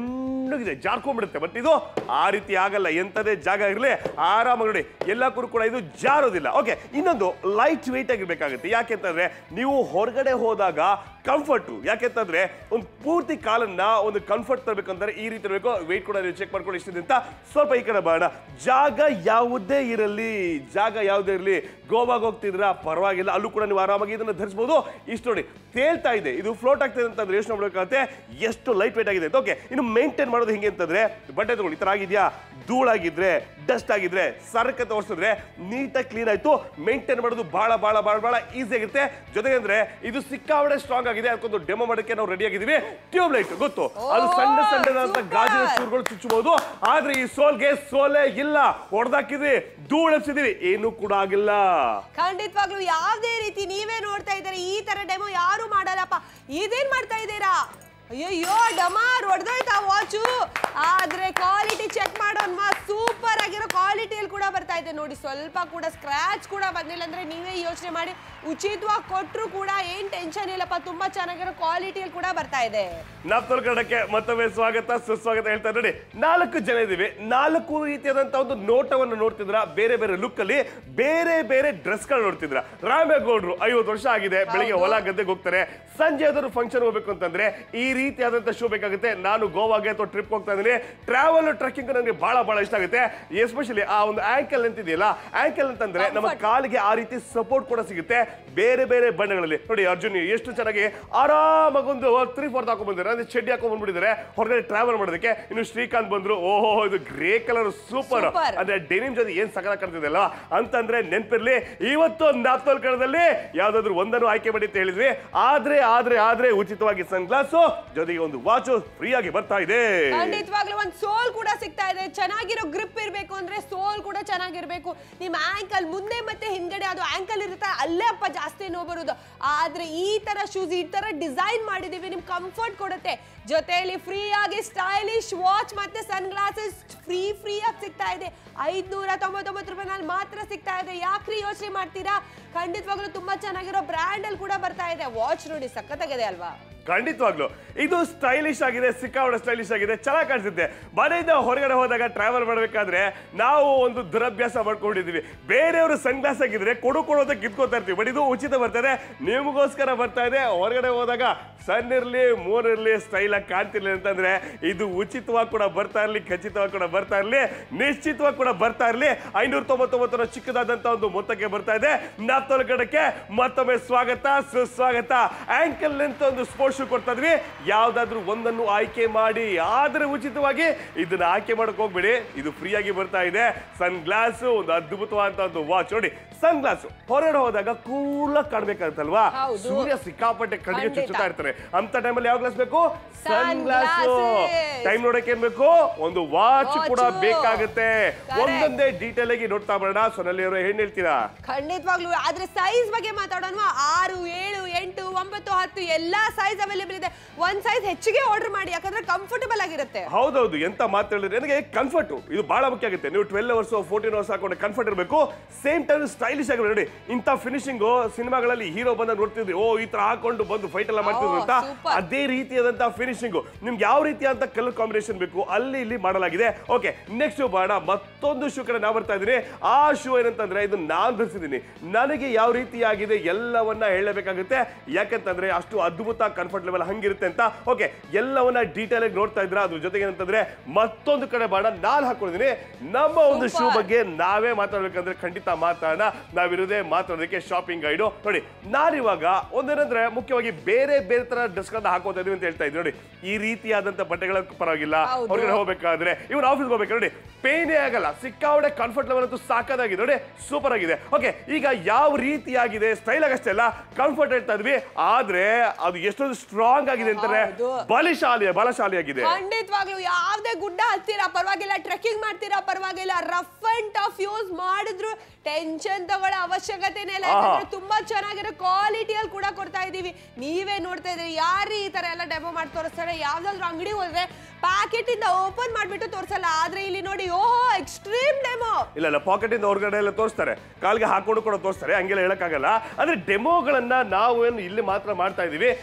ಸಣ್ಣಗಿದೆ ಜಾರ್ಕೊಂಡ್ಬಿಡುತ್ತೆ ಬಟ್ ಇದು ಆ ರೀತಿ ಆಗಲ್ಲ ಎಂಥದೇ ಜಾಗ ಇರಲಿ ಆರಾಮಾಗಿ ನೋಡಿ ಎಲ್ಲಕ್ಕೂ ಕೂಡ ಇದು ಜಾರೋದಿಲ್ಲ ಓಕೆ ಇನ್ನೊಂದು ಲೈಟ್ ವೆಯ್ಟ್ ಆಗಿರ್ಬೇಕಾಗುತ್ತೆ ಯಾಕೆಂತಂದ್ರೆ ನೀವು ಹೊರಗಡೆ ಹೋದಾಗ ಕಂಫರ್ಟು ಯಾಕೆಂತಂದ್ರೆ ಒಂದು ಪೂರ್ತಿ ಕಾಲನ್ನ ಒಂದು ಕಂಫರ್ಟ್ ತರಬೇಕಂದ್ರೆ ಈ ರೀತಿ ಇರಬೇಕು ವೆಯ್ಟ್ ಕೂಡ ನೀವು ಚೆಕ್ ಮಾಡ್ಕೊಂಡು ಎಷ್ಟಿದೆ ಅಂತ ಸ್ವಲ್ಪ ಈ ಕಡೆ ಬಾಣ ಜಾಗ ಯಾವುದೇ ಇರಲಿ ಜಾಗ ಯಾವುದೇ ಇರಲಿ ಗೋವಾಗೆ ಹೋಗ್ತಿದ್ರ ಪರವಾಗಿಲ್ಲ ಅಲ್ಲೂ ಕೂಡ ನೀವು ಆರಾಮಾಗಿ ಇದನ್ನ ಧರಿಸಬಹುದು ಇಷ್ಟು ನೋಡಿ ತೇಲ್ತಾ ಇದೆ ಇದು ಫ್ಲೋಟ್ ಆಗ್ತಿದೆ ಅಂತಂದ್ರೆ ಯೋಚನೆ ಮಾಡ್ಬೇಕಾಗುತ್ತೆ ಎಷ್ಟು ಲೈಟ್ ವೇಟ್ ಆಗಿದೆ ಓಕೆ ಇನ್ನು ಮೇಂಟೈನ್ ಮಾಡೋದು ಹೆಂಗೆ ಅಂತಂದ್ರೆ ಬಟ್ಟೆ ತಗೊಳ್ಳಿ ಈ ತರ ಆಗಿದ್ಯಾ ಧೂಳಾಗಿದ್ರೆ ಡಸ್ಟ್ ಆಗಿದ್ರೆ ಸರಕ ತೋರಿಸಿದ್ರೆ ನೀಟಾಗಿ ಕ್ಲೀನ್ ಆಯ್ತು ಮೇಂಟೈನ್ ಮಾಡೋದು ಬಹಳ ಬಹಳ ಬಹಳ ಬಹಳ ಈಸಿ ಆಗಿರುತ್ತೆ ಜೊತೆಗೆ ಅಂದ್ರೆ ಇದು ಸಿಕ್ಕಾಪಟ್ಟೆ ಸ್ಟ್ರಾಂಗ್ ಆಗಿದೆ ಅದಕ್ಕೊಂದು ಡೆಮೋ ಮಾಡೋಕ್ಕೆ ನಾವು ರೆಡಿ ಆಗಿದ್ದೀವಿ ಟ್ಯೂಬ್ ಲೈಟ್ ಗೊತ್ತು ಅದು ಸಣ್ಣ ಸಣ್ಣದಾದಂತ super. ಗಾಜಿನ ಚೂರುಗಳು ಚುಚ್ಚಬಹುದು ಆದ್ರೆ ಈ ಸೋಲ್ಗೆ ಸೋಲೆ ಇಲ್ಲ ಹೊಡೆದಾಕಿದ್ವಿ ಧೂಳೆಪ್ಸಿದೀವಿ ಏನು ಕೂಡ ಆಗಿಲ್ಲ ಖಂಡಿತವಾಗ್ಲೂ ಯಾವ್ದೇ ರೀತಿ ನೀವೇ ನೋಡ್ತಾ ಇದ್ದಾರೆ ಈ ತರ ಡೆಮೋ ಯಾರು ಮಾಡಲ್ಲಪ್ಪ ಇದೇನ್ ಮಾಡ್ತಾ ಇದ್ದೀರಾ ಅಯ್ಯಯ್ಯೋ ಡಮಾರ್ ಹೊಡೆದೋಯ್ತಾ ವಾಚು ಆದ್ರೆ ಕ್ವಾಲಿಟಿ ಚೆಕ್ ಮಾಡೋನ್ಮ ಸೂಪರ್ ಆಗಿರೋ ಕ್ವಾಲಿಟಿಯಲ್ಲಿ ಕೂಡ ಬರ್ತಾ ಇದೆ ನೋಡಿ ಸ್ವಲ್ಪ ಕೂಡ ಸ್ಕ್ರಾಚ್ ಕೂಡ ಬಂದಿಲ್ಲ ಅಂದ್ರೆ ನೀವೇ ಯೋಚನೆ ಮಾಡಿ ಉಚಿತವಾಗಿ ಕೊಟ್ರು ಕೂಡ ಏನ್ ಟೆನ್ಷನ್ ಇಲ್ಲಪ್ಪ ತುಂಬಾ ಚೆನ್ನಾಗಿರೋ ಕ್ವಾಲಿಟಿಯಲ್ಲಿ ಕೂಡ ಬರ್ತಾ ಇದೆ ನಾಪ್ತೋಲ್ ಕನ್ನಡಕ್ಕೆ ಮತ್ತೊಮ್ಮೆ ಸ್ವಾಗತ ಸುಸ್ವಾಗತ ಹೇಳ್ತಾ ನೋಡಿ ನಾಲ್ಕು ಜನ ಇದೀವಿ ನಾಲ್ಕು ರೀತಿಯಾದಂತಹ ಒಂದು ನೋಟವನ್ನು ನೋಡ್ತಿದ್ರ ಬೇರೆ ಬೇರೆ ಲುಕ್ ಅಲ್ಲಿ ಬೇರೆ ಬೇರೆ ಡ್ರೆಸ್ ಗಳು ನೋಡ್ತಿದ್ರ ರಾಮೇಗೌಡರು ಐವತ್ತು ವರ್ಷ ಆಗಿದೆ ಬೆಳಿಗ್ಗೆ ಹೊಲ ಗದ್ದೆಗೆ ಹೋಗ್ತಾರೆ ಸಂಜೆ ಆದರೂ ಫಂಕ್ಷನ್ ಹೋಗ್ಬೇಕು ಅಂತಂದ್ರೆ ಈ ರೀತಿಯಾದಂತ ಶೂ ಬೇಕಾಗುತ್ತೆ ನಾನು ಗೋವಾಗೆ ಅಥವಾ ಟ್ರಿಪ್ ಹೋಗ್ತಾ ಇದ್ದೀನಿ ಟ್ರಾವೆಲ್ ಟ್ರೆಕ್ಕಿಂಗ್ ನನಗೆ ಬಹಳ ಬಹಳ ಇಷ್ಟ ಆಗುತ್ತೆ ಎಸ್ಪೆಷಲಿ ಆ ಒಂದು ಆಂಕಲ್ ಅಂತಿದೆಯಲ್ಲ ಆಂಕಲ್ ಅಂತಂದ್ರೆ ನಮ್ಮ Comfort. ಕಾಲಿಗೆ ಆ ರೀತಿ ಸಪೋರ್ಟ್ ಕೂಡ ಸಿಗುತ್ತೆ ಬೇರೆ ಬೇರೆ ಬಣ್ಣಗಳಲ್ಲಿ ನೋಡಿ ಅರ್ಜುನ್ ಎಷ್ಟು ಚೆನ್ನಾಗಿ ಆರಾಮಾಗಿ ಒಂದು ತ್ರೀ ಫೋರ್ತ್ ಹಾಕೊಂಡ್ ಬಂದಿದ್ದಾರೆ ಅಂದ್ರೆ ಚಡ್ಡಿ ಹಾಕೊಂಡ್ ಬಂದ್ಬಿಟ್ಟಿದ್ದಾರೆ ಹೊರಗಡೆ ಟ್ರಾವೆಲ್ ಮಾಡೋದಕ್ಕೆ ಇನ್ನು ಶ್ರೀಕಾಂತ್ ಬಂದ್ರು ಓಹೋ ಇದು ಗ್ರೇ ಕಲರ್ ಸೂಪರ್ Super. ಅಂದ್ರೆ ಡೆನಿಮ್ ಜೊತೆ ಏನ್ ಸಕಲ ಕಾಣ್ತಿದೆಯಲ್ಲ ಅಂತಂದ್ರೆ ನೆನ್ಪಿರ್ಲಿ ಇವತ್ತು ನಾಪ್ತೋಲ್ ಕಣದಲ್ಲಿ ಯಾವ್ದಾದ್ರು ಒಂದನ್ನು ಆಯ್ಕೆ ಮಾಡಿ ಅಂತ ಹೇಳಿದ್ವಿ ಆದ್ರೆ ಆದ್ರೆ ಆದ್ರೆ ಉಚಿತವಾಗಿ ಸನ್ ಗ್ಲಾಸು ಜೊತೆಗೆ ಒಂದು ವಾಚು ಫ್ರೀ ಆಗಿ ಬರ್ತಾ ಇದೆ ಖಂಡಿತವಾಗ್ಲೂ ಒಂದ್ ಸೋಲ್ ಕೂಡ ಸಿಗ್ತಾ ಇದೆ ಚೆನ್ನಾಗಿರೋ ಗ್ರಿಪ್ ಇರ್ಬೇಕು ಅಂದ್ರೆ ಸೋಲ್ ಕೂಡ ಚೆನ್ನಾಗಿರ್ಬೇಕು ನಿಮ್ ಆಂಕಲ್ ಮುಂದೆ ಮತ್ತೆ ಹಿಂದ್ಗಡೆ ಅದು ಆಂಕಲ್ ಇರುತ್ತೆ ಅಲ್ಲೇ ಅಪ್ಪ ಜಾಸ್ತಿ ನೋವು ಬರುದು ಆದ್ರೆ ಈ ತರ ಶೂಸ್ ಈ ತರ ಡಿಸೈನ್ ಮಾಡಿದೀವಿ ನಿಮ್ ಕಂಫರ್ಟ್ ಕೊಡುತ್ತೆ ಜೊತೆಯಲ್ಲಿ ಫ್ರೀ ಆಗಿ ಸ್ಟೈಲಿಶ್ ವಾಚ್ ಮತ್ತೆ ಸನ್ ಗ್ಲಾಸಸ್ ಫ್ರೀ ಫ್ರೀ ಆಗಿ ಸಿಗ್ತಾ ಇದೆ ಐದ್ನೂರ ತೊಂಬತ್ತೊಂಬತ್ತು ರೂಪಾಯಿನಲ್ಲಿ ಮಾತ್ರ ಸಿಗ್ತಾ ಇದೆ ಯಾಕ್ರಿ ಯೋಚನೆ ಮಾಡ್ತೀರಾ ಖಂಡಿತವಾಗ್ಲೂ ತುಂಬಾ ಚೆನ್ನಾಗಿರೋ ಬ್ರ್ಯಾಂಡ್ ಅಲ್ಲಿ ಕೂಡ ಬರ್ತಾ ಇದೆ ವಾಚ್ ನೋಡಿ ಸಖತ್ತಾಗಿದೆ ಅಲ್ವಾ ಖಂಡಿತವಾಗ್ಲು ಇದು ಸ್ಟೈಲಿಶ್ ಆಗಿದೆ ಸಿಕ್ಕಾಪಟ್ಟೆ ಸ್ಟೈಲಿಶ್ ಆಗಿದೆ ಚೆನ್ನಾಗಿ ಕಾಣಿಸುತ್ತೆ ಮನೆಯಿಂದ ಹೊರಗಡೆ ಹೋದಾಗ ಟ್ರಾವೆಲ್ ಮಾಡಬೇಕಾದ್ರೆ ನಾವು ಒಂದು ದುರಭ್ಯಾಸ ಮಾಡ್ಕೊಂಡಿದೀವಿ ಬೇರೆಯವರು ಸನ್ ಗ್ಲಾಸ್ ಆಗಿದ್ರೆ ಕೊಡು ಕೊಡೋದಕ್ಕೆ ಕಿತ್ಕೋತಾ ಇರ್ತೀವಿ ಬಟ್ ಇದು ಉಚಿತ ಬರ್ತದೆ ನಿಮಗೋಸ್ಕರ ಬರ್ತಾ ಇದೆ ಹೊರಗಡೆ ಹೋದಾಗ ಸನ್ ಇರ್ಲಿ ಮೂರ್ ಇರ್ಲಿ ಸ್ಟೈಲ್ ಆಗಿ ಕಾಣ್ತಿರ್ಲಿ ಅಂತಂದ್ರೆ ಇದು ಉಚಿತವಾಗಿ ಕೂಡ ಬರ್ತಾ ಇರ್ಲಿ ಖಚಿತವಾಗಿ ಕೂಡ ಬರ್ತಾ ಇರ್ಲಿ ನಿಶ್ಚಿತವಾಗಿ ಕೂಡ ಬರ್ತಾ ಇರ್ಲಿ ಐನೂರ ತೊಂಬತ್ತೊಂಬತ್ತರ ಚಿಕ್ಕದಾದಂತ ಒಂದು ಮೊತ್ತಕ್ಕೆ ಬರ್ತಾ ಇದೆ ನಾಪ್ತೋಲ್ ಕಡಕ್ಕೆ ಮತ್ತೊಮ್ಮೆ ಸ್ವಾಗತ ಸುಸ್ವಾಗತ ಆಂಕಲ್ ಅಂತ ಒಂದು ಸ್ಪೋರ್ಟ್ಸ್ ಶೂ ಕೊಡ್ತಾ ಇದ್ವಿ ಯಾವ್ದಾದ್ರು ಒಂದನ್ನು ಆಯ್ಕೆ ಮಾಡಿ ಆದ್ರೆ ಉಚಿತವಾಗಿ ಇದನ್ನ ಆಯ್ಕೆ ಮಾಡಕ್ ಹೋಗ್ಬೇಡಿ ಇದು ಫ್ರೀ ಆಗಿ ಬರ್ತಾ ಇದೆ ಸನ್ ಗ್ಲಾಸ್ ಒಂದು ಅದ್ಭುತವಾದಂತ ಒಂದು ವಾಚ್ ನೋಡಿ ಸನ್ ಗ್ಲಾಸ್ ಹೊರಗಡೆ ಹೋದಾಗ ಕೂಲ ಕಾಣ್ಬೇಕಾಗುತ್ತಲ್ವಾ ಹೌದು. ಸೂರ್ಯ ಸಿಕ್ಕಾಪಟ್ಟೆ ಕಣ್ಣಿಗೆ ಖಂಡಿತ. ಚುಚ್ಚುತ್ತಾ ಇರ್ತಾರೆ ಅಂತ ಟೈಮಲ್ಲಿ ಯಾವ ಗ್ಲಾಸ್ ಬೇಕು sun Sun glass glasses. Time ನೋಡಕ್ಕೆ ಏನ್ ಬೇಕು ಒಂದು ವಾಚ್ ಕೂಡ Watch. ಬೇಕಾಗುತ್ತೆ Correct. ಒಂದೊಂದೇ ಡೀಟೇಲ್ ಆಗಿ ನೋಡ್ತಾ ಬರೋಣ ಸೊನಲ್ಲಿ ಅವರು ಏನ್ ಹೇಳ್ತೀರಾ ಖಂಡಿತವಾಗ್ಲೂ ಆದ್ರೆ ಸೈಜ್ ಬಗ್ಗೆ ಮಾತಾಡೋಣ ಆರು ಏಳು ಎಂಟು ಒಂಬತ್ತು ಹತ್ತು ಎಲ್ಲಾ ಸೈಜ್ ಅವೈಲೇಬಲ್ ಇದೆ ಒಂದ್ ಸೈಜ್ ಹೆಚ್ಚಿಗೆ ಆರ್ಡರ್ ಮಾಡಿ ಯಾಕಂದ್ರೆ ಕಂಫರ್ಟಬಲ್ ಆಗಿರುತ್ತೆ ಹೌದೌದು ಎಂತ ಮಾತು ಹೇಳಿದ್ರೆ ನನಗೆ ಕಂಫರ್ಟ್ ಇದು ಬಹಳ ಮುಖ್ಯ ಆಗುತ್ತೆ ನೀವು ಟ್ವೆಲ್ ಅವರ್ಸ್ ಫೋರ್ಟೀನ್ ಅವರ್ಸ್ ಹಾಕೊಂಡು ಕಂಫರ್ಟ್ ಇರಬೇಕು ಸೇಮ್ ಟೈಮ್ ಸ್ಟೈಲಿಶ್ ಆಗಿ ನೋಡಿ ಇಂಥ ಫಿನಿಶಿಂಗು ಸಿನಿಮಾಗಳಲ್ಲಿ ಹೀರೋ ಬಂದ ನೋಡ್ತಿದ್ರಿ ಓ ಈ ತರ ಹಾಕೊಂಡು ಬಂದು ಫೈಟ್ ಎಲ್ಲ ಮಾಡ್ತಿದ್ರು ಅಂತ super. ಅದೇ ರೀತಿಯಾದಂತಹ ಫಿನಿಶಿಂಗು ನಿಮ್ಗೆ ಯಾವ ರೀತಿಯಾದಂತ ಕಲರ್ ಕಾಂಬಿನೇಷನ್ ಬೇಕು ಅಲ್ಲಿ ಇಲ್ಲಿ ಮಾಡಲಾಗಿದೆ ಓಕೆ ನೆಕ್ಸ್ಟ್ ಬಾಣ ಮತ್ತೊಂದು ಶೂ ಕಡೆ ನಾವು ಬರ್ತಾ ಇದ್ದೀನಿ ಆ ಶೂ ಏನಂತಂದ್ರೆ ಇದು ನಾನು ಧರಿಸಿದ್ದೀನಿ ನನಗೆ ಯಾವ ರೀತಿಯಾಗಿದೆ ಎಲ್ಲವನ್ನ ಹೇಳಬೇಕಾಗುತ್ತೆ ಯಾಕಂತಂದ್ರೆ ಅಷ್ಟು ಅದ್ಭುತ ಕಂಫರ್ಟ್ ಲೆವೆಲ್ ಹಂಗಿರುತ್ತೆ ಅಂತ ಓಕೆ ಎಲ್ಲವನ್ನ ಡೀಟೇಲ್ ಆಗಿ ನೋಡ್ತಾ ಇದ್ರ ಅದ್ರ ಜೊತೆಗೆ ಏನಂತಂದ್ರೆ ಮತ್ತೊಂದು ಕಡೆ ಬಾಣ ನಾನು ಹಾಕೊಂಡಿದ್ದೀನಿ ನಮ್ಮ ಒಂದು ಶೂ Super. ಬಗ್ಗೆ ನಾವೇ ಮಾತಾಡ್ಬೇಕಂದ್ರೆ ಖಂಡಿತ ಮಾತಾಡೋಣ ನಾವಿರೋದೇ ಮಾತಾಡೋದಕ್ಕೆ ಶಾಪಿಂಗ್ ಗೈಡು ನೋಡಿ ನಾನಿವಾಗ ಒಂದೇನಂದ್ರೆ ಮುಖ್ಯವಾಗಿ ಬೇರೆ ಬೇರೆ ತರ ಡ್ರೆಸ್ಗಳನ್ನ ಹಾಕೋತಾ ಇದೀವಿ ಅಂತ ಹೇಳ್ತಾ ಇದ್ದೀನಿ ನೋಡಿ ಈ ರೀತಿಯಾದಂತ ಬಟ್ಟೆಗಳ ಪರವಾಗಿಲ್ಲ ಹೌದು. ಹೊರಗಡೆ ಹೋಗ್ಬೇಕಾದ್ರೆ ಇವ್ರು ಆಫೀಸ್ಗೆ ಹೋಗ್ಬೇಕು ನೋಡಿ ಪೇನೇ ಆಗಲ್ಲ ಸಿಕ್ಕಾವಡೆ ಕಂಫರ್ಟ್ ಲೆವೆಲ್ ಅಂತೂ ಸಾಕಾಗಿದೆ ನೋಡಿ ಸೂಪರ್ ಆಗಿದೆ ಓಕೆ ಈಗ ಯಾವ ರೀತಿಯಾಗಿದೆ ಸ್ಟೈಲ್ ಆಗಷ್ಟೇ ಅಲ್ಲ ಕಂಫರ್ಟ್ ಹೇಳ್ತಾ ಇದ್ವಿ ಆದ್ರೆ ಅದು ಎಷ್ಟೊಂದು ಸ್ಟ್ರಾಂಗ್ ಆಗಿದೆ ಅಂತಾರೆ ಹೌದು. ಬಲಿಶಾಲಿ ಬಲಶಾಲಿಯಾಗಿದೆ ಖಂಡಿತವಾಗ್ಲೂ ಯಾವ್ದೇ ಗುಡ್ಡ ಹತ್ತೀರಾ ಪರವಾಗಿಲ್ಲ ಟ್ರೆಕ್ಕಿಂಗ್ ಮಾಡ್ತೀರಾ ಪರವಾಗಿಲ್ಲ ರಫ್ ಅಂಡ್ ಟಫ್ ಯೂಸ್ ಮಾಡಿದ್ರು ಟೆನ್ಷನ್ ತಗೊಳ್ಳೋ ಅವಶ್ಯಕತೆನೇ ಇಲ್ಲ ಆಹಾ. ಯಾಕಂದ್ರೆ ತುಂಬಾ ಚೆನ್ನಾಗಿರೋ ಕ್ವಾಲಿಟಿಯಲ್ಲಿ ಕೂಡ ಕೊಡ್ತಾ ಇದೀವಿ ನೀವೇ ನೋಡ್ತಾ ಇದ್ರಿ ಯಾರು ಈ ತರ ಎಲ್ಲ ಡೆಮೋ ಮಾಡಿ ತೋರಿಸ್ತಾರೆ ಯಾವ್ದಾದ್ರು ಅಂಗಡಿ ಹೋದ್ರೆ ಪ್ಯಾಕೆಟ್ ಇಂದ ಓಪನ್ ಮಾಡ್ಬಿಟ್ಟು ತೋರ್ಸಲ್ಲ ಆದ್ರೆ ಇಲ್ಲಿ ನೋಡಿ ಓಹೋ ಎಕ್ಸ್ಟ್ರೀಮ್ ಡೆಮೋ ಇಲ್ಲ ಇಲ್ಲ ಪಾಕೆಟ್ ಇಂದ ಹೊರಗಡೆ ಎಲ್ಲ ತೋರಿಸ್ತಾರೆ ಕಾಲ್ಗೆ ಹಾಕೊಂಡು ಕೂಡ ತೋರಿಸ್ತಾರೆ ಹಂಗೆಲ್ಲ ಹೇಳಕ್ಕಾಗಲ್ಲ ಅಂದ್ರೆ ಡೆಮೋಗಳನ್ನ ನಾವು ಏನು ಇಲ್ಲಿ ಮಾತ್ರ ಮಾಡ್ತಾ ಇದೀವಿ ನೋಡಿ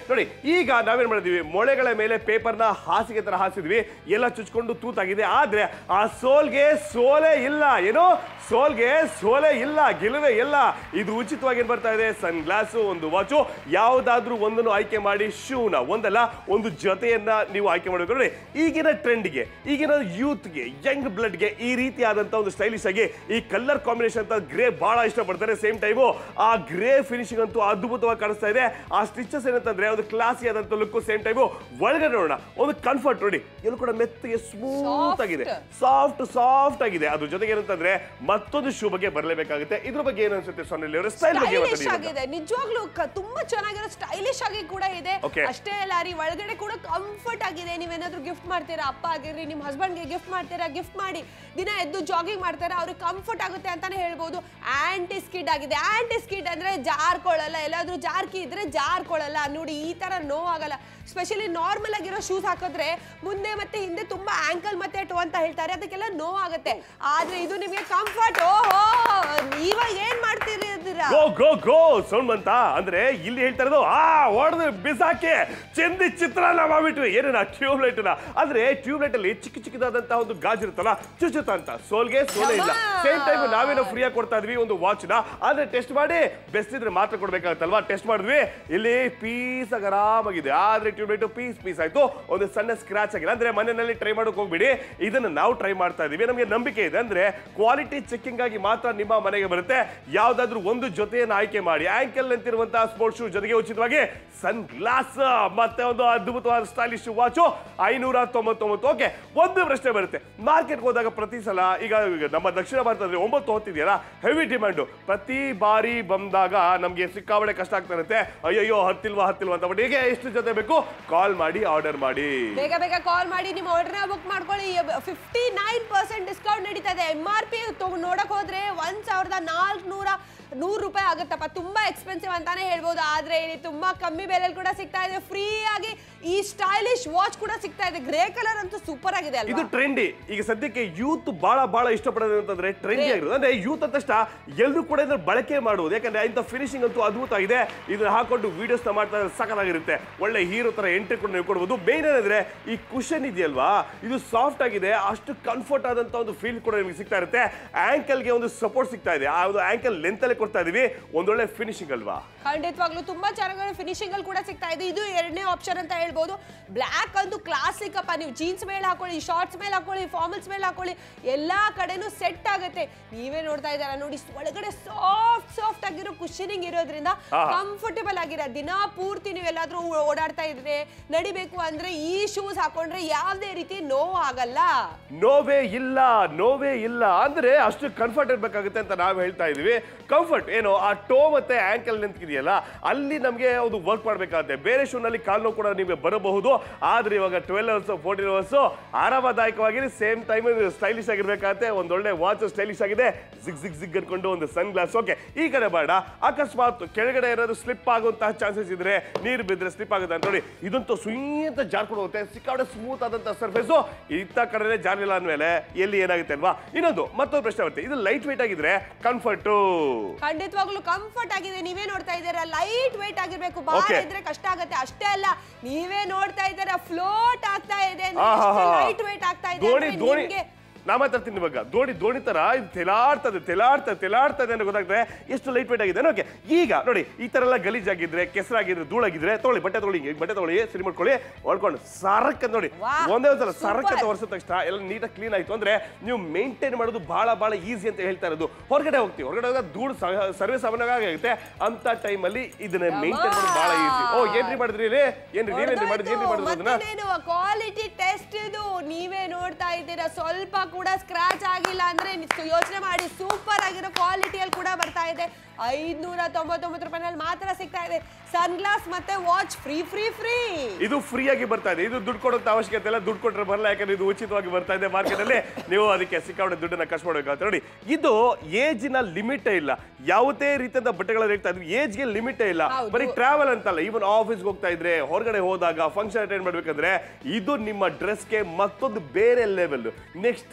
ಈಗ ನಾವೇನ್ ಮಾಡಿದ್ವಿ ಮೊಳೆಗಳ ಮೇಲೆ ಪೇಪರ್ನ ಹಾಸಿಗೆ ತರ ಹಾಸಿದ್ವಿ ಎಲ್ಲ ಚುಚ್ಕೊಂಡು ತೂತಾಗಿದೆ ಆದ್ರೆ ಆ ಸೋಲ್ಗೆ ಸೋಲೆ ಇಲ್ಲ ಏನು ಸೋಲ್ಗೆ ಸೋಲೆ ಇಲ್ಲ ಗೆಲುವೆ ಇಲ್ಲ ಇದು ಉಚಿತವಾಗಿ ಏನ್ ಬರ್ತಾ ಇದೆ ಸನ್ ಗ್ಲಾಸು ಒಂದು ವಾಚು ಯಾವುದಾದ್ರೂ ಒಂದನ್ನು ಆಯ್ಕೆ ಮಾಡಿ ಶೂನ ಒಂದಲ್ಲ ಒಂದು ಜೊತೆಯನ್ನ ನೀವು ಆಯ್ಕೆ ಮಾಡಬೇಕು ನೋಡಿ ಈಗಿನ ಟ್ರೆಂಡ್ಗೆ ಈಗಿನ ಯೂತ್ಗೆ ಯಂಗ್ ಬ್ಲಡ್ಗೆ ಈ ರೀತಿಯಾದಂತ ಒಂದು ಸ್ಟೈಲಿಶ್ ಆಗಿ ಈ ಕಲರ್ ಕಾಂಬಿನೇಷನ್ ಅಂತ ಗ್ರೇ ಬಹಳ ಇಷ್ಟಪಡ್ತಾರೆ ಸೇಮ್ ಟೈಮು ಆ ಗ್ರೇ ಫಿನಿಶಿಂಗ್ ಅಂತೂ ಅದ್ಭುತವಾಗಿ ಕಾಣಿಸ್ತಾ ಇದೆ ಆ ಸ್ಟಿಚಸ್ ಏನಂತಂದ್ರೆ ಒಂದು ಕ್ಲಾಸಿ ಆದಂತ ಲುಕ್ ಸೇಮ್ ಟೈಮು ಒಳಗಡೆ ನೋಡೋಣ ಒಂದು ಕಂಫರ್ಟ್ ನೋಡಿ ಎಲ್ಲೂ ಕೂಡ ಮೆತ್ತಗೆ ಸ್ಮೂತ್ Soft. ಆಗಿದೆ ಸಾಫ್ಟ್ ಸಾಫ್ಟ್ ಆಗಿದೆ ಅದ್ರ ಜೊತೆಗೆ ಏನಂತಂದ್ರೆ ಮತ್ತೊಂದು ಶೂ ಬಗ್ಗೆ ಬರಲೇಬೇಕಾಗುತ್ತೆ ಇದ್ರ ಬಗ್ಗೆ ಏನ್ ಅನ್ಸುತ್ತೆ ಸೊನ್ನೆಲಿ ಅವರ ಸ್ಟೈಲ್ ಬಗ್ಗೆ ಸ್ಟೈಲಿಶ್ ಮಾತಾಡಿ ಇವಾಗ. ಆಗಿದೆ ನಿಜವಾಗ್ಲೂ ಕ- ತುಂಬಾ ಚೆನ್ನಾಗಿರೋ ಸ್ಟೈಲಿಶ್ ಆಗಿ ಕೂಡ ಇದೆ Okay. ಅಷ್ಟೇ ಅಲ್ಲ ರೀ ಒಳಗಡೆ ಕೂಡ ಕಂಫರ್ಟ್ ಆಗಿದೆ ನೀವೇನಾದ್ರೂ ಗಿಫ್ಟ್ ಮಾಡ್ತೀರಾ ಅಪ್ಪ ಆಗಿರ್ರಿ ನಿಮ್ ಹಸ್ಬೆಂಡ್ಗೆ ಗಿಫ್ಟ್ ಮಾಡ್ತೀರಾ ಗಿಫ್ಟ್ ಮಾಡಿ ದಿನ ಎದ್ದು ಜಾಗಿಂಗ್ ಮಾಡ್ತಾರೆ ಅವ್ರಿಗೆ ಕಂಫರ್ಟ್ ಆಗುತ್ತೆ ಅಂತಾನೆ ಹೇಳ್ಬೋದು ಆಂಟಿ ಸ್ಕಿಡ್ ಆಗಿದೆ ಆಂಟಿ ಸ್ಕಿಡ್ ಅಂದ್ರೆ ಜಾರ್ಕೊಳ್ಳಲ್ಲ ಎಲ್ಲಾದ್ರೂ ಜಾರ್ಕಿ ಇದ್ರೆ ಜಾರ್ಕೊಳ್ಳಲ್ಲ ನೋಡಿ ಈ ತರ ನೋವಾಗಲ್ಲ ಸ್ಪೆಷಲಿ ನಾರ್ಮಲ್ ಆಗಿರೋ ಶೂಸ್ ಹಾಕಿದ್ರೆ ಮುಂದೆ ಮತ್ತೆ ಹಿಂದೆ ತುಂಬಾ ಆಂಕಲ್ ಮತ್ತೆ ಟೋ ಅಂತ ಹೇಳ್ತಾರೆ ಅದಕ್ಕೆಲ್ಲ ನೋವಾಗುತ್ತೆ ಆದ್ರೆ ಇದು ನಿಮಗೆ ಕಂಫರ್ಟ್ ಓಹೋ ಇವಾಗ ಏನ್ ಮಾಡ್ತಿದ್ದೀರಾ ಗೋ ಗೋ ಗೋ ಸೌಂಡ್ ಬಂತ ಅಂದ್ರೆ ಇಲ್ಲಿ ಹೇಳ್ತಾ ಇರೋದು ಆ ಹೊಡೆದು ಬಿಸಾಕಿ ಚೆಂದಿ ಚಿತ್ರಾನ್ನ ಮಾಡ್ಬಿಟ್ವಿ ಏನೇನ ಟ್ಯೂಬ್ಲೈಟ್ ಅಂದ್ರೆ ಟ್ಯೂಬ್ಲೈಟ್ ಅಲ್ಲಿ ಚಿಕ್ಕ ಚಿಕ್ಕದಾದಂತಹ ಒಂದು ಗಾಜು ಇರುತ್ತಲ್ಲ ಚುಚುತ ಅಂತ ಸೋಲ್ಗೆ ಸೋಲೆ ಇಲ್ಲ ಯಮ್ಮ. ಸೇಮ್ ಟೈಮ್ ನಾವೇನೋ ಫ್ರೀ ಆಗಿ ಕೊಡ್ತಾ ಇದ್ವಿ ಒಂದು ವಾಚ್ ನ ಆದ್ರೆ ಟೆಸ್ಟ್ ಮಾಡಿ ಬೆಸ್ಟ್ ಇದ್ರೆ ಮಾತ್ರ ಕೊಡ್ಬೇಕಾಗತ್ತಲ್ವಾ ಟೆಸ್ಟ್ ಮಾಡಿದ್ವಿ ಇಲ್ಲಿ ಪೀಸ್ ಆಗಿ ಆರಾಮಾಗಿದೆ ಆದ್ರೆ ಟ್ಯೂಬ್ಲೈಟ್ ಪೀಸ್ ಪೀಸ್ ಆಯ್ತು ಒಂದು ಸಣ್ಣ ಸ್ಕ್ರಾಚ್ ಆಗಿಲ್ಲ ಅಂದ್ರೆ ಮನೆಯಲ್ಲಿ ಟ್ರೈ ಮಾಡೋಕೆ ಹೋಗ್ಬಿಡಿ ಇದನ್ನ ನಾವು ಟ್ರೈ ಮಾಡ್ತಾ ಇದೀವಿ ನಮಗೆ ನಂಬಿಕೆ ಇದೆ ಅಂದ್ರೆ ಕ್ವಾಲಿಟಿ ಚೆಕಿಂಗ್ ಆಗಿ ಮಾತ್ರ ನಿಮ್ಮ ಮನೆಗೆ ಬರುತ್ತೆ ಯಾವ್ದಾದ್ರು ಒಂದು ಜೊತೆಯನ್ನು ಆಯ್ಕೆ ಮಾಡಿ ಆಂಕಲ್ ಅಂತಿರುವಂತಹ ಸ್ಪೋರ್ಟ್ಸ್ ಶೂ ಜೊತೆಗೆ ಉಚಿತವಾಗಿ ಸನ್ ಗ್ಲಾಸ್ ಮತ್ತೆ ಒಂದು ಅದ್ಭುತವಾದ ಸ್ಟೈಲಿಶ್ ವಾಚು ಐನೂರ ತೊಂಬತ್ತೊಂಬತ್ತು ಓಕೆ ಒಂದು ಪ್ರಶ್ನೆ ಬರುತ್ತೆ ಮಾರ್ಕೆಟ್ಗೆ ಹೋದಾಗ ಪ್ರತಿ ಸಲ ಈಗ ಈಗ ನಮ್ಮ ದಕ್ಷಿಣ ಭಾರತದಲ್ಲಿ ಒಂಬತ್ತು ಹೊತ್ತಿದೆಯಲ್ಲ ಹೆವಿ ಡಿಮ್ಯಾಂಡು ಪ್ರತಿ ಬಾರಿ ಬಂದಾಗ ನಮಗೆ ಸಿಕ್ಕಾಬಳೆ ಕಷ್ಟ ಆಗ್ತಾ ಇರುತ್ತೆ ಅಯ್ಯಯ್ಯೋ ಹತ್ತಿಲ್ವಾ ಹತ್ತಿಲ್ವಾ ಅಂತ ಬಟ್ ಈಗ ಎಷ್ಟು ಜೊತೆ ಬೇಕು ಕಾಲ್ ಮಾಡಿ ಆರ್ಡರ್ ಮಾಡಿ ಬೇಗ ಬೇಗ ಕಾಲ್ ಮಾಡಿ ನಿಮ್ಮ ಆರ್ಡರ್ನ ಬುಕ್ ಮಾಡ್ಕೊಳ್ಳಿ ಫಿಫ್ಟಿ ನೈನ್ ಪರ್ಸೆಂಟ್ ಡಿಸ್ಕೌಂಟ್ ನಡೀತಾ ಇದೆ ಎಮ್ ಆರ್ ಪಿ ನೋಡಕ್ ಹೋದ್ರೆ ಒಂದ್ ಸಾವಿರದ ನಾಲ್ಕುನೂರ ನೂರು ರೂಪಾಯಿ ಆಗುತ್ತಪ್ಪ ತುಂಬಾ ಎಕ್ಸ್ಪೆನ್ಸಿವ್ ಅಂತಾನೆ ಹೇಳ್ಬೋದು ಆದ್ರೆ ಇಲ್ಲಿ ತುಂಬಾ ಕಮ್ಮಿ ಬೆಲೆಯಲ್ಲಿ ಕೂಡ ಸಿಗ್ತಾ ಇದೆ ಫ್ರೀ ಆಗಿ ಈ ಸ್ಟೈಲಿಶ್ ವಾಚ್ ಕೂಡ ಸಿಗ್ತಾ ಇದೆ ಗ್ರೇ ಕಲರ್ ಅಂತೂ ಸೂಪರ್ ಆಗಿದೆ ಇದು ಅಲ್ವಾ ಟ್ರೆಂಡಿ ಈಗ ಸದ್ಯಕ್ಕೆ ಯೂತ್ ಬಹಳ ಬಹಳ ಇಷ್ಟಪಡೋದು ಅಂತಂದ್ರೆ ಟ್ರೆಂಡಿ ಆಗಿರೋದು ಅಂದ್ರೆ ಯೂತ್ ಅಂತ ತಕ್ಷಣ ಎಲ್ಲರೂ ಕೂಡ ಇದನ್ನ ಬಳಕೆ ಮಾಡುವುದು ಯಾಕಂದ್ರೆ ಇಂಥ ಫಿನಿಶಿಂಗ್ ಅಂತೂ ಅದ್ಭುತ ಇದೆ ಇದನ್ನ ಹಾಕೊಂಡು ವಿಡಿಯೋಸ್ ಮಾಡ್ತಾ ಇದ್ರೆ ಸಖತ್ತಾಗಿರುತ್ತೆ ಒಳ್ಳೆ ಹೀರೋ ತರ ಎಂಟ್ರಿ ಕೂಡ ನೀವು ಕೊಡ್ಬೋದು ಮೇನ್ ಏನಂದ್ರೆ ಈ ಕುಶನ್ ಇದೆಯಲ್ವಾ ಇದು ಸಾಫ್ಟ್ ಆಗಿದೆ ಅಷ್ಟು ಕಂಫರ್ಟ್ ಆದಂತ ಒಂದು ಫೀಲ್ ಕೂಡ ನಿಮಗೆ ಸಿಗ್ತಾ ಇರುತ್ತೆ ಆಂಕಲ್ಗೆ ಒಂದು ಸಪೋರ್ಟ್ ಸಿಗ್ತಾ ಇದೆ ಆ ಒಂದು ಆಂಕಲ್ ಲೆಂತ್ ಅಲ್ಲಿ ಕೊಡ್ತಾ ಇದೀವಿ ಒಂದೊಳ್ಳೆ ಫಿನಿಶಿಂಗ್ ಅಲ್ವಾ ಖಂಡಿತವಾಗ್ಲೂ ತುಂಬಾ ಚೆನ್ನಾಗಿ ಫಿನಿಶಿಂಗ್ ಅಲ್ಲಿ ಕೂಡ ಸಿಗ್ತಾ ಇದೆ ಇದು ಎರಡನೇ ಆಪ್ಷನ್ ಅಂತ ಹೇಳ್ಬೋದು ಬ್ಲ್ಯಾಕ್ ಅಂತೂ ಕ್ಲಾಸಿಕ್ ಅಪ್ಪ ನೀವು ಜೀನ್ಸ್ ಮೇಲೆ ಹಾಕೊಳ್ಳಿ ಶಾರ್ಟ್ಸ್ ಮೇಲೆ ಹಾಕೊಳ್ಳಿ ಫಾರ್ಮಲ್ಸ್ ಮೇಲೆ ಹಾಕೊಳ್ಳಿ ಎಲ್ಲಾ ಕಡೆನೂ ಸೆಟ್ ಆಗುತ್ತೆ ನೀವೇ ನೋಡ್ತಾ ಇದ್ದಾರ ನೋಡಿ ಒಳಗಡೆ ಸಾಫ್ಟ್ ಸಾಫ್ಟ್ ಆಗಿರೋ ಕುಶನಿಂಗ್ ಇರೋದ್ರಿಂದ ಆಹಾ. ಕಂಫರ್ಟೇಬಲ್ ಆಗಿರ ದಿನ ಪೂರ್ತಿ ನೀವು ಎಲ್ಲಾದ್ರೂ ಓಡಾಡ್ತಾ ಇದ್ರೆ ನಡಿಬೇಕು ಅಂದ್ರೆ ಈ ಶೂಸ್ ಹಾಕೊಂಡ್ರೆ ಯಾವುದೇ ರೀತಿ ನೋವು ಆಗಲ್ಲ ನೋವೇ ಇಲ್ಲ ನೋವೇ ಇಲ್ಲ ಅಂದ್ರೆ ಅಷ್ಟು ಕಂಫರ್ಟ್ ಇರ್ಬೇಕಾಗುತ್ತೆ ಅಂತ ನಾವು ಹೇಳ್ತಾ ಇದೀವಿ ಕಂಫರ್ಟ್ ಏನು ಆ ಟೋ ಮತ್ತೆ ಆಂಕಲ್ ನಿಂತಿದೆಯಲ್ಲ ಅಲ್ಲಿ ನಮಗೆ ಒಂದು ವರ್ಕ್ ಮಾಡಬೇಕಾಗುತ್ತೆ ಬೇರೆ ಶೂನಲ್ಲಿ ಕಾಲು ನೋವು ಕೂಡ ನಿಮಗೆ ಬರಬಹುದು ಆದ್ರೆ ಇವಾಗ ಟ್ವೆಲ್ ಅವರ್ಸ್ ಫೋರ್ಟೀನ್ ಅವರ್ಸ್ ಆರಾಮದಾಯಕವಾಗಿ ಸೇಮ್ ಟೈಮ್ ಸ್ಟೈಲಿಶ್ ಆಗಿರ್ಬೇಕಾಗತ್ತೆ ಒಂದೊಳ್ಳೆ ವಾಚ್ ಸ್ಟೈಲಿಶ್ ಆಗಿದೆ ಜಿಗ್ ಜಿಗ್ ಜಿಗ್ ಅನ್ಕೊಂಡು ಒಂದು ಸನ್ ಗ್ಲಾಸ್ ಓಕೆ ಈ ಕಡೆ ಬೇಡ ಅಕಸ್ಮಾತ್ ಕೆಳಗಡೆ ಏನಾದ್ರು ಸ್ಲಿಪ್ ಆಗುವಂತಹ ಚಾನ್ಸಸ್ ಇದ್ರೆ ನೀರು ಬಿದ್ದರೆ ಸ್ಲಿಪ್ ಆಗುತ್ತೆ ಅಂತ ನೋಡಿ ಇದಂತೂ ಸುಯಿ ಅಂತ ಜಾರ್ಕೊಂಡು ಹೋಗುತ್ತೆ ಸಿಕ್ಕಾಡೆ ಸ್ಮೂತ್ ಆದಂತ ಸರ್ಫೇಸು ಇತ್ತ ಕಡೆ ಜಾರ್ಲಿಲ್ಲ ಅಂದ್ಮೇಲೆ ಎಲ್ಲಿ ಏನಾಗುತ್ತೆ ಅಲ್ವಾ ಇನ್ನೊಂದು ಮತ್ತೊಂದು ಪ್ರಶ್ನೆ ಬರುತ್ತೆ ಇದು ಲೈಟ್ weight ಆಗಿದ್ರೆ ಕಂಫರ್ಟು ಖಂಡಿತವಾಗ್ಲೂ ಕಂಫರ್ಟ್ ಆಗಿದೆ ನೀವೇ ನೋಡ್ತಾ ಇದ್ದೀರಾ ಲೈಟ್ ವೇಟ್ ಆಗಿರ್ಬೇಕು ಭಾರ Okay. ಇದ್ರೆ ಕಷ್ಟ ಆಗುತ್ತೆ ಅಷ್ಟೇ ಅಲ್ಲ ನೀವೇ ನೋಡ್ತಾ ಇದ್ದೀರಾ ಫ್ಲೋಟ್ ಆಗ್ತಾ ಇದೆ ಆಹಾಹಾ. ಲೈಟ್ ವೇಟ್ ಆಗ್ತಾ ಇದೆ ದೋಣಿ ಅಂದ್ರೆ ದೋಣಿ ನಿಮ್ಗೆ ನಾ ಮಾತಾಡ್ತೀನಿ ಇವಾಗ ದೋಣಿ ದೋಣಿ ತರ ಇದು ತೆಲಾಡ್ತದೆ ತೆಲಾಡ್ತದೆ ತೆಲಾಡ್ತದೆ ಅನ್ನೋ ಗೊತ್ತಾಗ್ತದೆ ಎಷ್ಟು ಲೈಟ್ ವೇಟ್ ಆಗಿದೆ ಓಕೆ ಈಗ ನೋಡಿ ಈ ತರ ಎಲ್ಲ ಗಲೀಜಾಗಿದ್ರೆ ಕೆಸರಾಗಿದ್ರೆ ಧೂಳಾಗಿದ್ರೆ ತೊಗೊಳ್ಳಿ ಬಟ್ಟೆ ತೊಗೊಳ್ಳಿ ಹಿಂಗೆ ಬಟ್ಟೆ ತೊಗೊಳ್ಳಿ ಸಿರಿ ಮಾಡ್ಕೊಳ್ಳಿ ಹೊಡ್ಕೊಂಡು ಸರಕ್ ಅಂತ ನೋಡಿ ವಾಹ್, ಒಂದೇ ಒಂದ್ಸಲ ಸರಕ್ ಅಂತ super. ವರ್ಷದ ತಕ್ಷಣ ಎಲ್ಲ ನೀಟಾಗಿ ಕ್ಲೀನ್ ಆಯ್ತು ಅಂದ್ರೆ ನೀವು ಮೇಂಟೈನ್ ಮಾಡೋದು ಬಹಳ ಬಹಳ ಈಸಿ ಅಂತ ಹೇಳ್ತಾ ಇರೋದು ಹೊರಗಡೆ ಹೋಗ್ತೀವಿ ಹೊರಗಡೆ ಹೋದಾಗ ಧೂಳು ಸ- ಸರ್ವೇ ಸಾಮಾನ್ಯವಾಗಿ ಆಗುತ್ತೆ ಅಂತ ಟೈಮಲ್ಲಿ ಇದನ್ನ ಮೇಂಟೈನ್ ಮಾಡೋದು ಬಹಳ ಈಸಿ ಓ ಏನ್ರಿ ಮಾಡಿದ್ರಿ ಇಲ್ಲಿ? ಏನ್ರಿ ನೀವೇನ್ರಿ ಮಾಡಿದ್ರಿ ಏನ್ರಿ ಮಾಡಿದ್ರಿ ಅದನ್ನ ಕ್ವಾಲಿಟಿ ಟೆಸ್ಟ್ ಇದು ನೀವೇ ನೋಡ್ತಾ ಇದ್ದೀರಾ ಸ್ವಲ್ಪ ಕೂಡ ಸ್ಕ್ರಾಚ್ ಆಗಿಲ್ಲ ಅಂದ್ರೆ ಯೋಚನೆ ಮಾಡಿ ಸೂಪರ್ ಆಗಿರೋ ಕ್ವಾಲಿಟಿಯಲ್ಲಿ ಕೂಡ ಬರ್ತಾ ಇದೆ ಐದ್ನೂರ ತೊಂಬತ್ತೊಂಬತ್ತು ರೂಪಾಯಿನಲ್ಲಿ ಮಾತ್ರ ಸಿಗ್ತಾ ಇದೆ ಸನ್ ಗ್ಲಾಸ್ ಮತ್ತೆ ವಾಚ್ ಫ್ರೀ ಫ್ರೀ ಫ್ರೀ ಇದು ಫ್ರೀ ಆಗಿ ಬರ್ತಾ ಇದೆ ಇದು ದುಡ್ಡು ಕೊಡೋಂತ ಅವಶ್ಯಕತೆ ಇಲ್ಲ ದುಡ್ಡು ಕೊಟ್ಟರೆ ಬರಲ್ಲ ಯಾಕಂದ್ರೆ ಇದು ಉಚಿತವಾಗಿ ಬರ್ತಾ ಇದೆ ಮಾರ್ಕೆಟ್ ಅಲ್ಲಿ ನೀವು ಅದಕ್ಕೆ ಸಿಕ್ಕಾಪಟ್ಟೆ ದುಡ್ಡನ್ನ ಖರ್ಚು ಮಾಡಬೇಕಾಗುತ್ತೆ ನೋಡಿ ಇದು ಏಜಿನ ಲಿಮಿಟ್ ಇಲ್ಲ ಯಾವುದೇ ರೀತಿಯಾದ ಬಟ್ಟೆಗಳನ್ನ ಹೇಳ್ತಾ ಇದ್ವಿ ಏಜ್ಗೆ ಲಿಮಿಟ್ ಇಲ್ಲ ಹೌದು. ಬರೀ ಟ್ರಾವೆಲ್ ಅಂತಲ್ಲ ಈವನ್ ಆಫೀಸ್ಗೆ ಹೋಗ್ತಾ ಇದ್ರೆ ಹೊರಗಡೆ ಹೋದಾಗ ಫಂಕ್ಷನ್ ಅಟೆಂಡ್ ಮಾಡ್ಬೇಕಂದ್ರೆ ಇದು ನಿಮ್ಮ ಡ್ರೆಸ್ಗೆ ಮತ್ತೊಂದು ಬೇರೆ ಲೆವೆಲ್ ನೆಕ್ಸ್ಟ್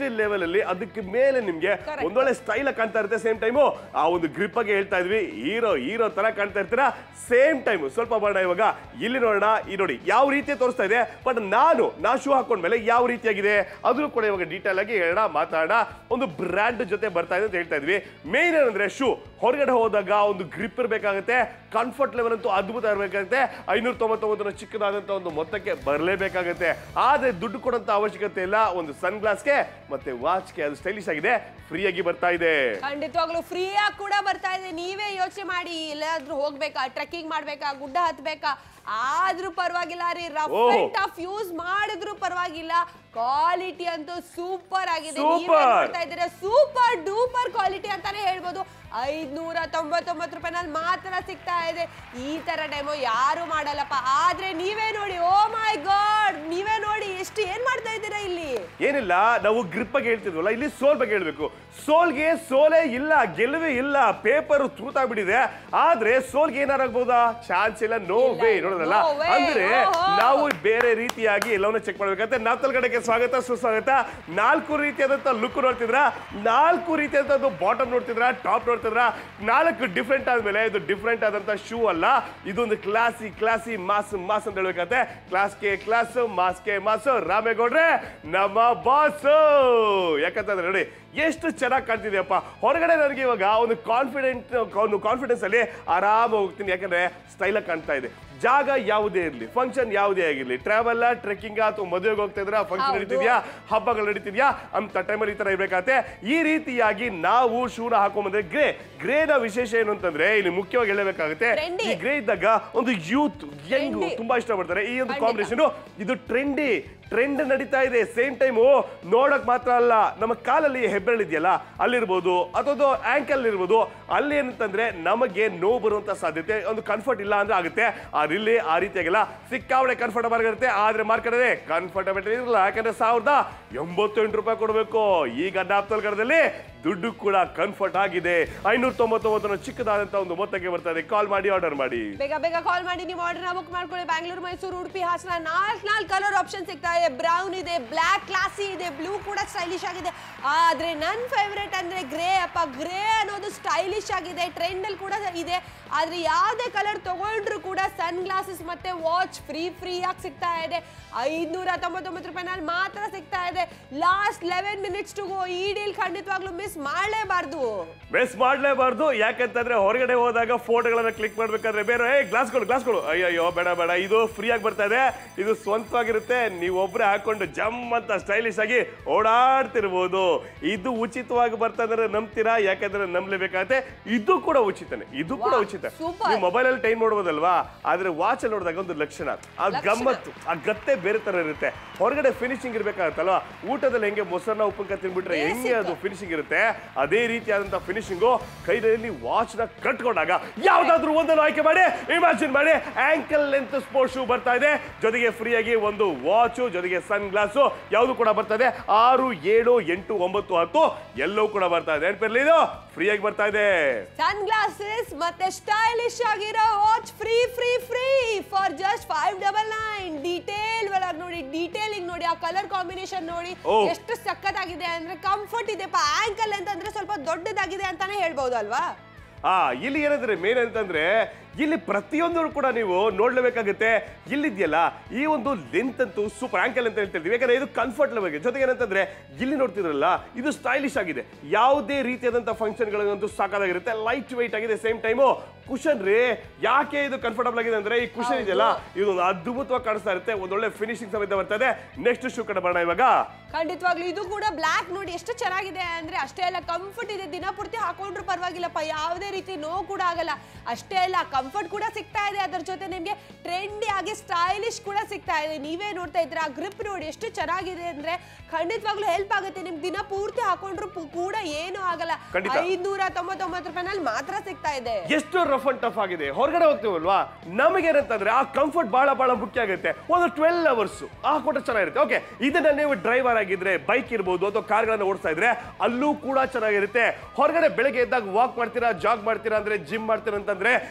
ಲೆವೆಲ್ ಅಲ್ಲಿ ಅದಕ್ಕೆ ಮೇಲೆ ನಿಮ್ಗೆ Correct. ಒಂದೊಳ್ಳೆ ಸ್ಟೈಲ್ ಕಾಣ್ತಾ ಇರುತ್ತೆ ಸೇಮ್ ಟೈಮು ಆ ಒಂದು ಗ್ರಿಪ್ ಬಗ್ಗೆ ಹೇಳ್ತಾ ಇದ್ವಿ ಹೀರೋ ಹೀರೋ ತರ ಕಾಣ್ತಾ ಇರ್ತೀರಾ ಸೇಮ್ ಟೈಮ್ ಸ್ವಲ್ಪ ಬರೋಣ ಇವಾಗ ಇಲ್ಲಿ ನೋಡೋಣ ಈ ನೋಡಿ ಯಾವ ರೀತಿ ತೋರಿಸ್ತಾ ಇದೆ ಬಟ್ ನಾನು ನಾ ಶೂ ಹಾಕೊಂಡ್ಮೇಲೆ ಯಾವ ರೀತಿಯಾಗಿದೆ ಅದನ್ನು ಕೂಡ ಇವಾಗ ಡೀಟೇಲ್ ಆಗಿ ಹೇಳೋಣ ಮಾತಾಡೋಣ ಒಂದು ಬ್ರ್ಯಾಂಡ್ ಜೊತೆ ಬರ್ತಾ ಇದೆ ಅಂತ ಹೇಳ್ತಾ ಇದ್ವಿ ಮೇನ್ ಏನಂದ್ರೆ ಶೂ ಹೊರಗಡೆ ಹೋದಾಗ ಒಂದು ಗ್ರಿಪ್ ಇರಬೇಕಾಗುತ್ತೆ ಕಂಫರ್ಟ್ ಲೆವೆಲ್ ಅಂತೂ ಅದ್ಭುತ ಇರಬೇಕಾಗುತ್ತೆ ಐನೂರ ತೊಂಬತ್ತೊಂಬತ್ತರ ಚಿಕ್ಕದಾದಂತ ಒಂದು ಮೊತ್ತಕ್ಕೆ ಬರಲೇಬೇಕಾಗುತ್ತೆ ಆದ್ರೆ ದುಡ್ಡು ಕೊಡೋಂತ ಅವಶ್ಯಕತೆ ಇಲ್ಲ ಒಂದು ಸನ್ ಗ್ಲಾಸ್ಗೆ ಮತ್ತೆ ವಾಚ್ಗೆ ಅದು ಸ್ಟೈಲಿಶ್ ಆಗಿದೆ ಫ್ರೀಯಾಗಿ ಬರ್ತಾ ಇದೆ ಖಂಡಿತವಾಗ್ಲೂ ಫ್ರೀ ಆಗಿ ಕೂಡ ಬರ್ತಾ ಇದೆ ನೀವೇ ಯೋಚನೆ ಮಾಡಿ ಎಲ್ಲಾದ್ರೂ ಹೋಗ್ಬೇಕಾ ಟ್ರೆಕ್ಕಿಂಗ್ ಮಾಡ್ಬೇಕಾ ಗುಡ್ಡ ಹತ್ಬೇಕಾ ಆದ್ರೂ ಪರವಾಗಿಲ್ಲ ರೀ rough oh. And tough use ಮಾಡಿದ್ರು ಪರವಾಗಿಲ್ಲ ಕ್ವಾಲಿಟಿ ಅಂತೂ ಸೂಪರ್ ಆಗಿದೆ ನೀವೇ Super. ನೋಡ್ತಾ ಇದ್ದೀರಾ ಸೂಪರ್ ಡೂಪರ್ ಕ್ವಾಲಿಟಿ ಅಂತಾನೆ ಹೇಳ್ಬೋದು ಐದ್ನೂರ ತೊಂಬತ್ತೊಂಬತ್ತು ರೂಪಾಯಿನಲ್ಲಿ ಮಾತ್ರ ಸಿಗ್ತಾ ಇದೆ ಈ ತರ ಡೆಮೋ ಯಾರು ಮಾಡಲ್ಲಪ್ಪ ಆದ್ರೆ ನೀವೇ ನೋಡಿ ಓ ಮೈ ಗಾಡ್ ನೀವೇ ನೋಡಿ ಎಷ್ಟು ಏನ್ ಮಾಡ್ತಾ ಇದ್ದೀರಾ ಇಲ್ಲಿ ಏನಿಲ್ಲ ನಾವು ಗ್ರಿಪ್ ಬಗ್ಗೆ ಹೇಳ್ತಿದ್ವಲ್ಲ ಇಲ್ಲಿ ಸೋಲ್ ಬಗ್ಗೆ ಹೇಳ್ಬೇಕು ಸೋಲ್ಗೆ ಸೋಲೇ ಇಲ್ಲ ಗೆಲುವೇ ಇಲ್ಲ ಪೇಪರ್ ತೂತಾಗ್ಬಿಟ್ಟಿದೆ ಆದ್ರೆ ಸೋಲ್ಗೆ ಏನಾರಾಗ್ಬೋದಾ ಚಾನ್ಸ್ ಇಲ್ಲ ನೋ ಇಲ್ಲ, ವೇ ನೋಡೋದಲ್ಲ no way. ಅಂದ್ರೆ ಓಹೋ. ನಾವು ಬೇರೆ ರೀತಿಯಾಗಿ ಎಲ್ಲವನ್ನ ಚೆಕ್ ಮಾಡ್ಬೇಕಂತೆ ನಾಲ್ಕಲ್ ಕಡೆಗೆ ಸ್ವಾಗತ ಸುಸ್ವಾಗತ ನಾಲ್ಕು ರೀತಿಯಾದಂತ ಲುಕ್ ನೋಡ್ತಿದ್ರ ನಾಲ್ಕು ರೀತಿಯಾದಂತ ಬಾಟಮ್ ನೋಡ್ತಿದ್ರ ಟಾಪ್ ನೋಡ್ತಿದ್ರ ನಾಲ್ಕು ಡಿಫ್ರೆಂಟ್ ಆದ್ಮೇಲೆ ಇದು ಡಿಫ್ರೆಂಟ್ ಆದಂತ ಶೂ ಅಲ್ಲ ಇದೊಂದು ಕ್ಲಾಸಿ ಕ್ಲಾಸಿ ಮಾಸ್ ಮಾಸ್ ಅಂತ ಹೇಳ್ಬೇಕಂತೆ ಕ್ಲಾಸ್ಗೆ ಕ್ಲಾಸ್ ಮಾಸ್ಗೆ ಮಾಸ್ ರಾಮೇಗೌಡ್ರೆ ನಮ್ಮ ಬಾಸ್ ಯಾಕಂತಂದ್ರೆ ನೋಡಿ ಎಷ್ಟು ಚೆನ್ನಾಗಿ ಕಾಣ್ತಿದೆಯಪ್ಪ ಹೊರಗಡೆ ನನಗೆ ಇವಾಗ ಒಂದು ಕಾನ್ಫಿಡೆಂಟ್ ಒಂದು ಕಾನ್ಫಿಡೆನ್ಸ್ ಅಲ್ಲಿ ಆರಾಮ ಹೋಗ್ತೀನಿ ಯಾಕಂದ್ರೆ ಸ್ಟೈಲ್ ಕಾಣ್ತಾ ಇದೆ ಜಾಗ ಯಾವುದೇ ಇರಲಿ ಫಂಕ್ಷನ್ ಯಾವುದೇ ಆಗಿರಲಿ ಟ್ರಾವೆಲ್ ಟ್ರೆಕ್ಕಿಂಗ್ ಅಥವಾ ಮದುವೆಗೆ ಹೋಗ್ತಾ ಇದ್ರ ಫಂಕ್ಷನ್ ಹೌದು. ನಡೀತಿದ್ಯಾ ಹಬ್ಬಗಳು ನಡೀತಿದ್ಯಾ ಅಂತ ಟೈಮಲ್ಲಿ ಈ ತರ ಇರ್ಬೇಕಾಗತ್ತೆ ಈ ರೀತಿಯಾಗಿ ನಾವು ಶೂನ ಹಾಕೊಂಬಂದ್ರೆ ಗ್ರೇ ಗ್ರೇನ ವಿಶೇಷ ಏನು ಅಂತಂದ್ರೆ ಇಲ್ಲಿ ಮುಖ್ಯವಾಗಿ ಹೇಳಬೇಕಾಗುತ್ತೆ Trendy. ಈ ಗ್ರೇ ಇದ್ದಾಗ ಒಂದು ಯೂತ್ ಯಂಗ್ Trendy. ತುಂಬಾ ಇಷ್ಟಪಡ್ತಾರೆ ಈ ಒಂದು ಖಂಡಿತ. ಕಾಂಬಿನೇಷನ್ ಇದು ಟ್ರೆಂಡಿ ಟ್ರೆಂಡ್ ನಡೀತಾ ಇದೆ ಸೇಮ್ ಟೈಮು ನೋಡಕ್ ಮಾತ್ರ ಅಲ್ಲ ನಮ್ಮ ಕಾಲಲ್ಲಿ ಹೆಬ್ಬೆರಳು ಇದೆಯಲ್ಲ ಅಲ್ಲಿರ್ಬೋದು ಅಥವಾ ಆಂಕಲ್ ಇರ್ಬೋದು ಅಲ್ಲಿ ಏನಂತಂದ್ರೆ ನಮಗೆ ನೋವು ಬರುವಂತ ಸಾಧ್ಯತೆ ಒಂದು ಕಂಫರ್ಟ್ ಇಲ್ಲ ಅಂದ್ರೆ ಆಗುತ್ತೆ ಆದ್ರೆ ಇಲ್ಲಿ ಆ ರೀತಿಯಾಗಿಲ್ಲ ಸಿಕ್ಕಾವಳೆ ಕಂಫರ್ಟಬಲ್ ಆಗಿರುತ್ತೆ ಆದ್ರೆ ಮಾರ್ಕೆಟಲ್ಲಿ ಕಂಫರ್ಟಬಲ್ ಇರಲ್ಲ ಯಾಕಂದ್ರೆ ಸಾವಿರದ ಎಂಬತ್ತೆಂಟು ರೂಪಾಯಿ ಕೊಡಬೇಕು ಈಗ ನಾಪ್ತಲ್ ಕಡದಲ್ಲಿ ದುಡ್ಡು ಕೂಡ ಕಂಫರ್ಟ್ ಆಗಿದೆ ಐನೂರ ತೊಂಬತ್ತೊಂಬತ್ತರ ಚಿಕ್ಕದಾದಂತ ಒಂದು ಮೊತ್ತಕ್ಕೆ ಬರ್ತದೆ ಕಾಲ್ ಮಾಡಿ ಆರ್ಡರ್ ಮಾಡಿ ಬೇಗ ಬೇಗ ಕಾಲ್ ಮಾಡಿ ನೀವು ಆರ್ಡರ್ ಬುಕ್ ಮಾಡ್ಕೊಳ್ಳಿ ಬ್ಯಾಂಗ್ಳೂರು ಮೈಸೂರು ಉಡುಪಿ ಹಾಸನ ನಾಲ್ಕು ನಾಲ್ಕು ಕಲರ್ ಆಪ್ಷನ್ ಸಿಗ್ತಾ ಇದೆ ಬ್ರೌನ್ ಇದೆ ಬ್ಲ್ಯಾಕ್ ಕ್ಲಾಸಿ ಇದೆ ಬ್ಲೂ ಕೂಡ ಸ್ಟೈಲಿಶ್ ಆಗಿದೆ ಆದ್ರೆ ನನ್ನ ಫೇವ್ರೇಟ್ ಅಂದ್ರೆ ಗ್ರೇ ಅಪ್ಪ ಗ್ರೇ ಅನ್ನೋದು ಸ್ಟೈಲಿಶ್ ಆಗಿದೆ ಟ್ರೆಂಡ್ ಅಲ್ಲಿ ಕೂಡ ಇದೆ ಆದ್ರೆ ಯಾವುದೇ ಕಲರ್ ತಗೊಂಡ್ರು ಕೂಡ ಸನ್ ಗ್ಲಾಸಸ್ ಮತ್ತೆ ವಾಚ್ ಫ್ರೀ ಫ್ರೀ ಆಗಿ ಸಿಗ್ತಾ ಇದೆ ಐದ್ನೂರ ತೊಂಬತ್ತೊಂಬತ್ತು ರೂಪಾಯಿನಲ್ಲಿ ಮಾತ್ರ ಸಿಗ್ತಾ ಇದೆ last eleven minutes to go ಈ ಡೀಲ್ ಖಂಡಿತವಾಗ್ಲೂ ಮಿಸ್ ಮಾಡಲೇಬಾರ್ದು ಮಿಸ್ ಮಾಡ್ಲೇಬಾರ್ದು ಯಾಕಂತಂದ್ರೆ ಹೊರಗಡೆ ಹೋದಾಗ ಫೋಟೋಗಳನ್ನ ಕ್ಲಿಕ್ ಮಾಡ್ಬೇಕಾದ್ರೆ ಬೇರೆ ಏ ಗ್ಲಾಸ್ಗಳು ಗ್ಲಾಸ್ಗಳು ಅಯ್ಯಯ್ಯೋ ಬೇಡ ಬೇಡ ಇದು ಫ್ರೀ ಆಗಿ ಬರ್ತಾ ಇದೆ ಇದು ಸ್ವಂತವಾಗಿರುತ್ತೆ ನೀವು ಒಬ್ರೆ ಹಾಕೊಂಡು ಜಮ್ ಅಂತ ಸ್ಟೈಲಿಶ್ ಆಗಿ ಓಡಾಡ್ತಿರ್ಬೋದು ಇದು ಉಚಿತವಾಗಿ ಬರ್ತಾ ಇದ್ರೆ ನಂಬ್ತೀರಾ ಯಾಕಂದ್ರೆ ನಂಬಲೇಬೇಕಾಗತ್ತೆ ಇದು ಕೂಡ ಉಚಿತನೇ ಇದು ಕೂಡ ವಾಹ್, ಉಚಿತ super. ನೀವು ಮೊಬೈಲ್ ಅಲ್ಲಿ ಟೈಮ್ ನೋಡ್ಬೋದಲ್ವಾ ಆದ್ರೆ ವಾಚ್ ಅಲ್ಲಿ ನೋಡಿದಾಗ ಒಂದು ಲಕ್ಷಣ ಆ ಲಕ್ಷಣ. ಗಮ್ಮತ್ತು ಆ ಗತ್ತೆ ಬೇರೆ ತರ ಇರುತ್ತೆ ಹೊರಗಡೆ ಫಿನಿಶಿಂಗ್ ಇರ್ಬೇಕಾಗತ್ತಲ್ವಾ ಊಟದಲ್ಲಿ ಹೆಂಗೆ ಮೊಸರನ್ನ ಉಪ್ಪಿನಕಾಯಿ ತಿನ್ಬಿಟ್ರೆ ಹೆಂಗೆ ಅದು ಫಿನಿಶಿಂಗ್ ಇರುತ್ತೆ ಅದೇ ರೀತಿಯಾದಂತ ಫಿನಿಶಿಂಗು ಕೈಯಲ್ಲಿ ವಾಚ್ ನ ಕಟ್ಕೊಂಡಾಗ ಯಾವ್ದಾದ್ರು ಒಂದನ್ನು ಆಯ್ಕೆ ಮಾಡಿ ಇಮ್ಯಾಜಿನ್ ಮಾಡಿ ಆಂಕಲ್ ಲೆಂತ್ ಸ್ಪೋರ್ಟ್ಸ್ ಶೂ ಬರ್ತಾ ಇದೆ ಜೊತೆಗೆ ಫ್ರೀ ಆಗಿ ಒಂದು ವಾಚು ಜೊತೆಗೆ ಸನ್ ಗ್ಲಾಸು ಯಾವುದು ಕೂಡ ಬರ್ತಾ ಇದೆ ಆರು ಏಳು ಎಂಟು ಒಂಬತ್ತು ಹತ್ತು ಎಲ್ಲವೂ ಕೂಡ ಬರ್ತಾ ಇದೆ ನೆನಪಿರ್ಲಿ ಇದು ಫ್ರೀ ಆಗಿ ಬರ್ತಾ ಇದೆ ಸನ್ ಗ್ಲಾಸಸ್ ಮತ್ತೆ ಸ್ಟೈಲಿಶ್ ಆಗಿರೋ watch free free free for just five double nine detail ಒಳಗೆ ನೋಡಿ ಡೀಟೇಲಿಂಗ್ ನೋಡಿ ಆ ಕಲರ್ ಕಾಂಬಿನೇಷನ್ ನೋಡಿ ಓ. ಎಷ್ಟು ಸಖತ್ತಾಗಿದೆ ಅಂದ್ರೆ ಕಂಫರ್ಟ್ ಇದೆಪ್ಪ ಆಂಕಲ್ ಅಂತಂದ್ರೆ ಸ್ವಲ್ಪ ದೊಡ್ಡದಾಗಿದೆ ಅಂತಾನೆ ಹೇಳ್ಬೋದು ಅಲ್ವಾ ಆ ಇಲ್ಲಿ ಏನಂದ್ರೆ ಮೇನ್ ಅಂತಂದ್ರೆ ಇಲ್ಲಿ ಪ್ರತಿಯೊಂದು ಕೂಡ ನೀವು ನೋಡ್ಲೇಬೇಕಾಗುತ್ತೆ ಇಲ್ಲಿದೆಯಲ್ಲ ಈ ಒಂದು ಲೆಂತ್ ಅಂತೂ ಸೂಪರ್ ಆಂಕಲ್ ಅಂತ ಹೇಳ್ತಿರ್ತೀವಿ ಯಾಕಂದ್ರೆ ಇದು ಕಂಫರ್ಟ್ ಲೆವೆಲ್ ಜೊತೆಗೆ ಏನಂತಂದ್ರೆ ಇಲ್ಲಿ ನೋಡ್ತಿದ್ರಲ್ಲ ಇದು ಸ್ಟೈಲಿಶ್ ಆಗಿದೆ ಯಾವುದೇ ರೀತಿಯಾದಂತ ಫಂಕ್ಷನ್ಗಳಿಗಂತೂ ಸಾಕಾಗಿರುತ್ತೆ ಲೈಟ್ ವೈಟ್ ಆಗಿದೆ ಸೇಮ್ ಟೈಮು ಕುಶನ್ ರೀ ಯಾಕೆ ಇದು ಕಂಫರ್ಟಬಲ್ ಆಗಿದೆ ಅಂದ್ರೆ ಈ ಕುಶನ್ ಇದೆಯಲ್ಲ ಇದು ಒಂದು ಅದ್ಭುತವಾಗಿ ಕಾಣಿಸ್ತಾ ಇರುತ್ತೆ ಒಂದೊಳ್ಳೆ ಫಿನಿಶಿಂಗ್ ಸಮೇತ ಬರ್ತದೆ ನೆಕ್ಸ್ಟ್ ಶೂ ಕಡೆ ಬರೋಣ ಇವಾಗ ಖಂಡಿತವಾಗ್ಲೂ ಇದು ಕೂಡ ಬ್ಲ್ಯಾಕ್ ನೋಡಿ ಎಷ್ಟು ಚೆನ್ನಾಗಿದೆ ಅಂದ್ರೆ ಅಷ್ಟೇ ಅಲ್ಲ ಕಂಫರ್ಟ್ ಇದೆ ದಿನಪೂರ್ತಿ ಹಾಕೊಂಡ್ರು ಪರವಾಗಿಲ್ಲಪ್ಪ ಯಾವುದೇ ರೀತಿ ನೋವು ಕೂಡ ಆಗಲ್ಲ ಅಷ್ಟೇ ಅಲ್ಲ ಕಂಫರ್ಟ್ ಕೂಡ ಸಿಗ್ತಾ ಇದೆ ಅದರ ಜೊತೆ ನಿಮ್ಗೆ ಟ್ರೆಂಡಿ ಆಗಿ ಸ್ಟೈಲಿಶ್ ಕೂಡ ಸಿಗ್ತಾ ಇದೆ ನೀವೇ ನೋಡ್ತಾ ಇದ್ರ ಆ ಗ್ರಿಪ್ ನೋಡಿ ಎಷ್ಟು ಚೆನ್ನಾಗಿದೆ ಅಂದ್ರೆ ಖಂಡಿತವಾಗ್ಲೂ ಹೆಲ್ಪ್ ಆಗುತ್ತೆ ನಿಮ್ ದಿನ ಪೂರ್ತಿ ಹಾಕೊಂಡ್ರು ಪು- ಕೂಡ ಏನು ಆಗಲ್ಲ ಖಂಡಿತ. ಐದ್ನೂರ ತೊಂಬತ್ತೊಂಬತ್ತು ರೂಪಾಯಿನಲ್ಲಿ ಮಾತ್ರ ಸಿಗ್ತಾ ಇದೆ ಎಷ್ಟು ರಫ್ ಅಂಡ್ ಟಫ್ ಆಗಿದೆ ಹೊರಗಡೆ ಹೋಗ್ತೀವಲ್ವಾ ನಮಗೇನಂತಂದ್ರೆ ಆ ಕಂಫರ್ಟ್ ಬಹಳ ಬಹಳ ಮುಖ್ಯ ಆಗುತ್ತೆ ಒಂದು ಟ್ವೆಲ್ ಅವರ್ಸ್ ಆ ಕೊಟ್ಟ ಚೆನ್ನಾಗಿರುತ್ತೆ ಓಕೆ ಇದನ್ನ ನೀವು ಡ್ರೈವರ್ ಆಗಿದ್ರೆ ಬೈಕ್ ಇರ್ಬೋದು ಅಥವಾ ಕಾರ್ಗಳನ್ನ ಓಡಿಸ್ತಾ ಇದ್ರೆ ಅಲ್ಲೂ ಕೂಡ ಚೆನ್ನಾಗಿರುತ್ತೆ ಹೊರಗಡೆ ಬೆಳಗ್ಗೆ ಎದ್ದಾಗ ವಾಕ್ ಮಾಡ್ತೀರಾ ಜಾಗ್ ಮಾಡ್ತೀರಾ ಅಂದ್ರೆ ಜಿಮ್ ಮಾಡ್ತೀರಾ ಅಂತಂದ್ರೆ ಇದನ್ನ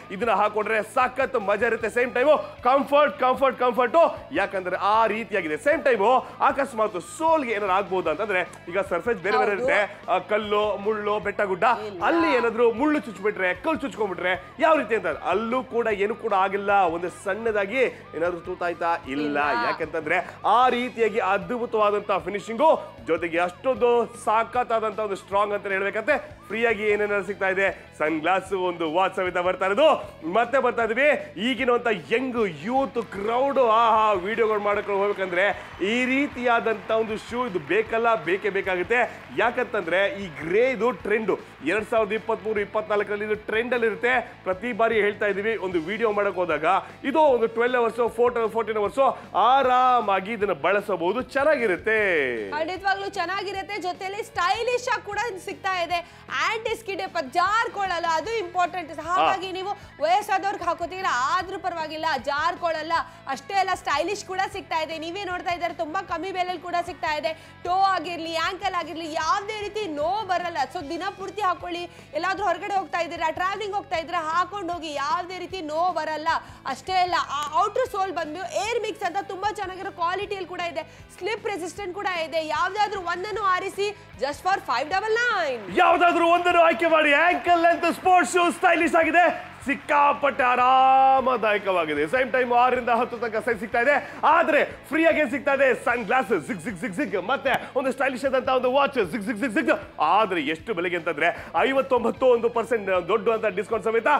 ಹಾಕೊಂಡ್ರೆ ಸಖತ್ ಮಜಾ ಇರುತ್ತೆ same time comfort comfort comfort ಯಾಕಂದ್ರೆ ಆ ರೀತಿಯಾಗಿದೆ ಸೇಮ್ ಟೈಮು ಅಕಸ್ಮಾತ್ ಸೋಲ್ಗೆ ಏನಾದ್ರು ಆಗ್ಬೋದು ಅಂತಂದ್ರೆ ಈಗ ಸರ್ಫೇಸ್ ಬೇರೆ ಬೇರೆ ಹೌದು. ಇರುತ್ತೆ ಆ, ಕಲ್ಲು ಮುಳ್ಳು ಬೆಟ್ಟ ಗುಡ್ಡ ಅಲ್ಲಿ ಏನಾದ್ರು ಮುಳ್ಳು ಚುಚ್ಬಿಟ್ರೆ ಕಲ್ಲು ಚುಚ್ಕೊಂಡ್ಬಿಟ್ರೆ ಯಾವ ರೀತಿ ಅಂತ ಅಲ್ಲೂ ಕೂಡ ಏನು ಕೂಡ ಆಗಿಲ್ಲ ಒಂದು ಸಣ್ಣದಾಗಿ ಏನಾದ್ರು ತೂತಾಯ್ತಾ ಇಲ್ಲ ಇಲ್ಲ. ಯಾಕಂತಂದ್ರೆ ಆ ರೀತಿಯಾಗಿ ಅದ್ಭುತವಾದಂತಹ ಫಿನಿಶಿಂಗು ಜೊತೆಗೆ ಅಷ್ಟೊಂದು ಸಾಕತ್ತಾದಂತ ಒಂದು ಸ್ಟ್ರಾಂಗ್ ಅಂತ ಹೇಳ್ಬೇಕಂತೆ ಫ್ರೀಯಾಗಿ ಏನೇನಾದ್ರು ಸಿಗ್ತಾ ಇದೆ ಸನ್ ಗ್ಲಾಸ್ ಒಂದು ವಾಚ್ ಸಮೇತ ಬರ್ತಾ ಇರೋದು ಮತ್ತೆ ಬರ್ತಾ ಇದೀವಿ ಈಗಿನಂತ ಯಂಗ್ ಯೂತ್ ಕ್ರೌಡ್ ಆಹಾ ವಿಡಿಯೋಗಳು ಮಾಡಕ್ಕೆ ಹೋಗ್ಬೇಕಂದ್ರೆ ಈ ರೀತಿಯಾದಂತ ಒಂದು ಶೂ ಇದು ಬೇಕಲ್ಲ ಬೇಕೇ ಬೇಕಾಗುತ್ತೆ ಯಾಕಂತಂದ್ರೆ ಈ ಗ್ರೇ ಇದು ಟ್ರೆಂಡ್ ಎರಡ್ ಸಾವಿರದ ಇಪ್ಪತ್ಮೂರು ಇಪ್ಪತ್ನಾಲ್ಕರಲ್ಲಿ ಇದು ಟ್ರೆಂಡ್ ಅಲ್ಲಿ ಇರುತ್ತೆ ಪ್ರತಿ ಬಾರಿ ಹೇಳ್ತಾ ಇದೀವಿ ಒಂದು ವಿಡಿಯೋ ಮಾಡಕ್ ಹೋದಾಗ ಇದು ಒಂದು twelve hours four fourteen hours ಆರಾಮಾಗಿ ಇದನ್ನ ಬಳಸಬಹುದು ಚೆನ್ನಾಗಿರುತ್ತೆ ಖಂಡಿತವಾಗ್ಲೂ ಚೆನ್ನಾಗಿರುತ್ತೆ ಜೊತೆಲಿ ಸ್ಟೈಲಿಶ್ ಆಗಿ ಕೂಡ ಇದು ಸಿಗ್ತಾ ಇದೆ ಆಂಟಿ ಸ್ಕಿಡ್ ಜಾರ್ಕೊಳ್ಳಲ್ಲ ಅದು ಇಂಪಾರ್ಟೆಂಟ್ ಹಾಗಾಗಿ ನೀವು ವಯಸ್ಸಾದವ್ರಿಗೆ ಹಾಕೋತೀರಾ ಆದ್ರೂ ಪರವಾಗಿಲ್ಲ ಜಾರ್ಕೊಳ್ಳಲ್ಲ ಅಷ್ಟೇ ಅಲ್ಲ ಸ್ಟೈಲಿಶ್ ಕೂಡ ಸಿಗ್ತಾ ಇದೆ ನೀವೇ ನೋಡ್ತಾ ಇದ್ದಾರೆ ತುಂಬಾ ಕಮ್ಮಿ ಬೆಲೆಯಲ್ಲಿ ಕೂಡ ಸಿಗ್ತಾ ಇದೆ ಟೋ ಆಗಿರ್ಲಿ ಆಂಕಲ್ ಆಗಿರ್ಲಿ ಯಾವುದೇ ರೀತಿ ನೋ ಬರಲ್ಲ ಸೊ ದಿನ ಪೂರ್ತಿ ಹಾಕೊಳ್ಳಿ ಎಲ್ಲಾದ್ರೂ ಹೊರಗಡೆ ಹೋಗ್ತಾ ಇದ್ದೀರಾ ಟ್ರಾವೆಲಿಂಗ್ ಹೋಗ್ತಾ ಇದ್ದೀರಾ ಹಾಕೊಂಡು ಹೋಗಿ ಯಾವುದೇ ರೀತಿ ನೋ ಬರಲ್ಲ ಅಷ್ಟೇ ಅಲ್ಲ ಔಟರ್ ಸೋಲ್ ಬಂದು ಏರ್ ಮಿಕ್ಸ್ ಅಂತ ತುಂಬಾ ಚೆನ್ನಾಗಿರೋ ಕ್ವಾಲಿಟಿಯಲ್ಲಿ ಕೂಡ ಇದೆ ಸ್ಲಿಪ್ ರೆಸಿಸ್ಟೆಂಟ್ ಕೂಡ ಇದೆ ಯಾವ್ದಾದ್ರು ಒಂದನ್ನು ಆರಿಸಿ just for five double nine ಯಾವ್ದಾದ್ರು ಒಂದನ್ನು ಆಯ್ಕೆ ಮಾಡಿ ಆಂಕಲ್ ಅಂತ ಸ್ಪೋರ್ಟ್ಸ್ ಶೂ ಸ್ಟೈಲಿಶ್ ಆಗಿದೆ ಸಿಕ್ಕಾಪಟ್ಟೆ ಆರಾಮದಾಯಕವಾಗಿದೆ ಸೇಮ್ ಟೈಮ್ ಆರರಿಂದ ಹತ್ತು ತನಕ ಸೈಜ್ ಸಿಗ್ತಾ ಇದೆ ಆದ್ರೆ ಫ್ರೀ ಆಗಿ ಸಿಗ್ತಾ ಇದೆ ಸನ್ ಗ್ಲಾಸ್ ಸಿಕ್ ಸಿಕ್ ಸಿಕ್ ಸಿಕ್ ಮತ್ತೆ ಒಂದು ಸ್ಟೈಲಿಶ್ ಆದಂತ ಒಂದು ವಾಚ್ ಸಿಕ್ ಸಿಕ್ ಸಿಕ್ ಸಿಕ್ ಆದ್ರೆ ಎಷ್ಟು ಬೆಲೆಗೆ ಅಂತಂದ್ರೆ ಐವತ್ತೊಂಬತ್ತು ಒಂದು ಪರ್ಸೆಂಟ್ ದೊಡ್ಡ ಅಂತ ಡಿಸ್ಕೌಂಟ್ ಸಮೇತ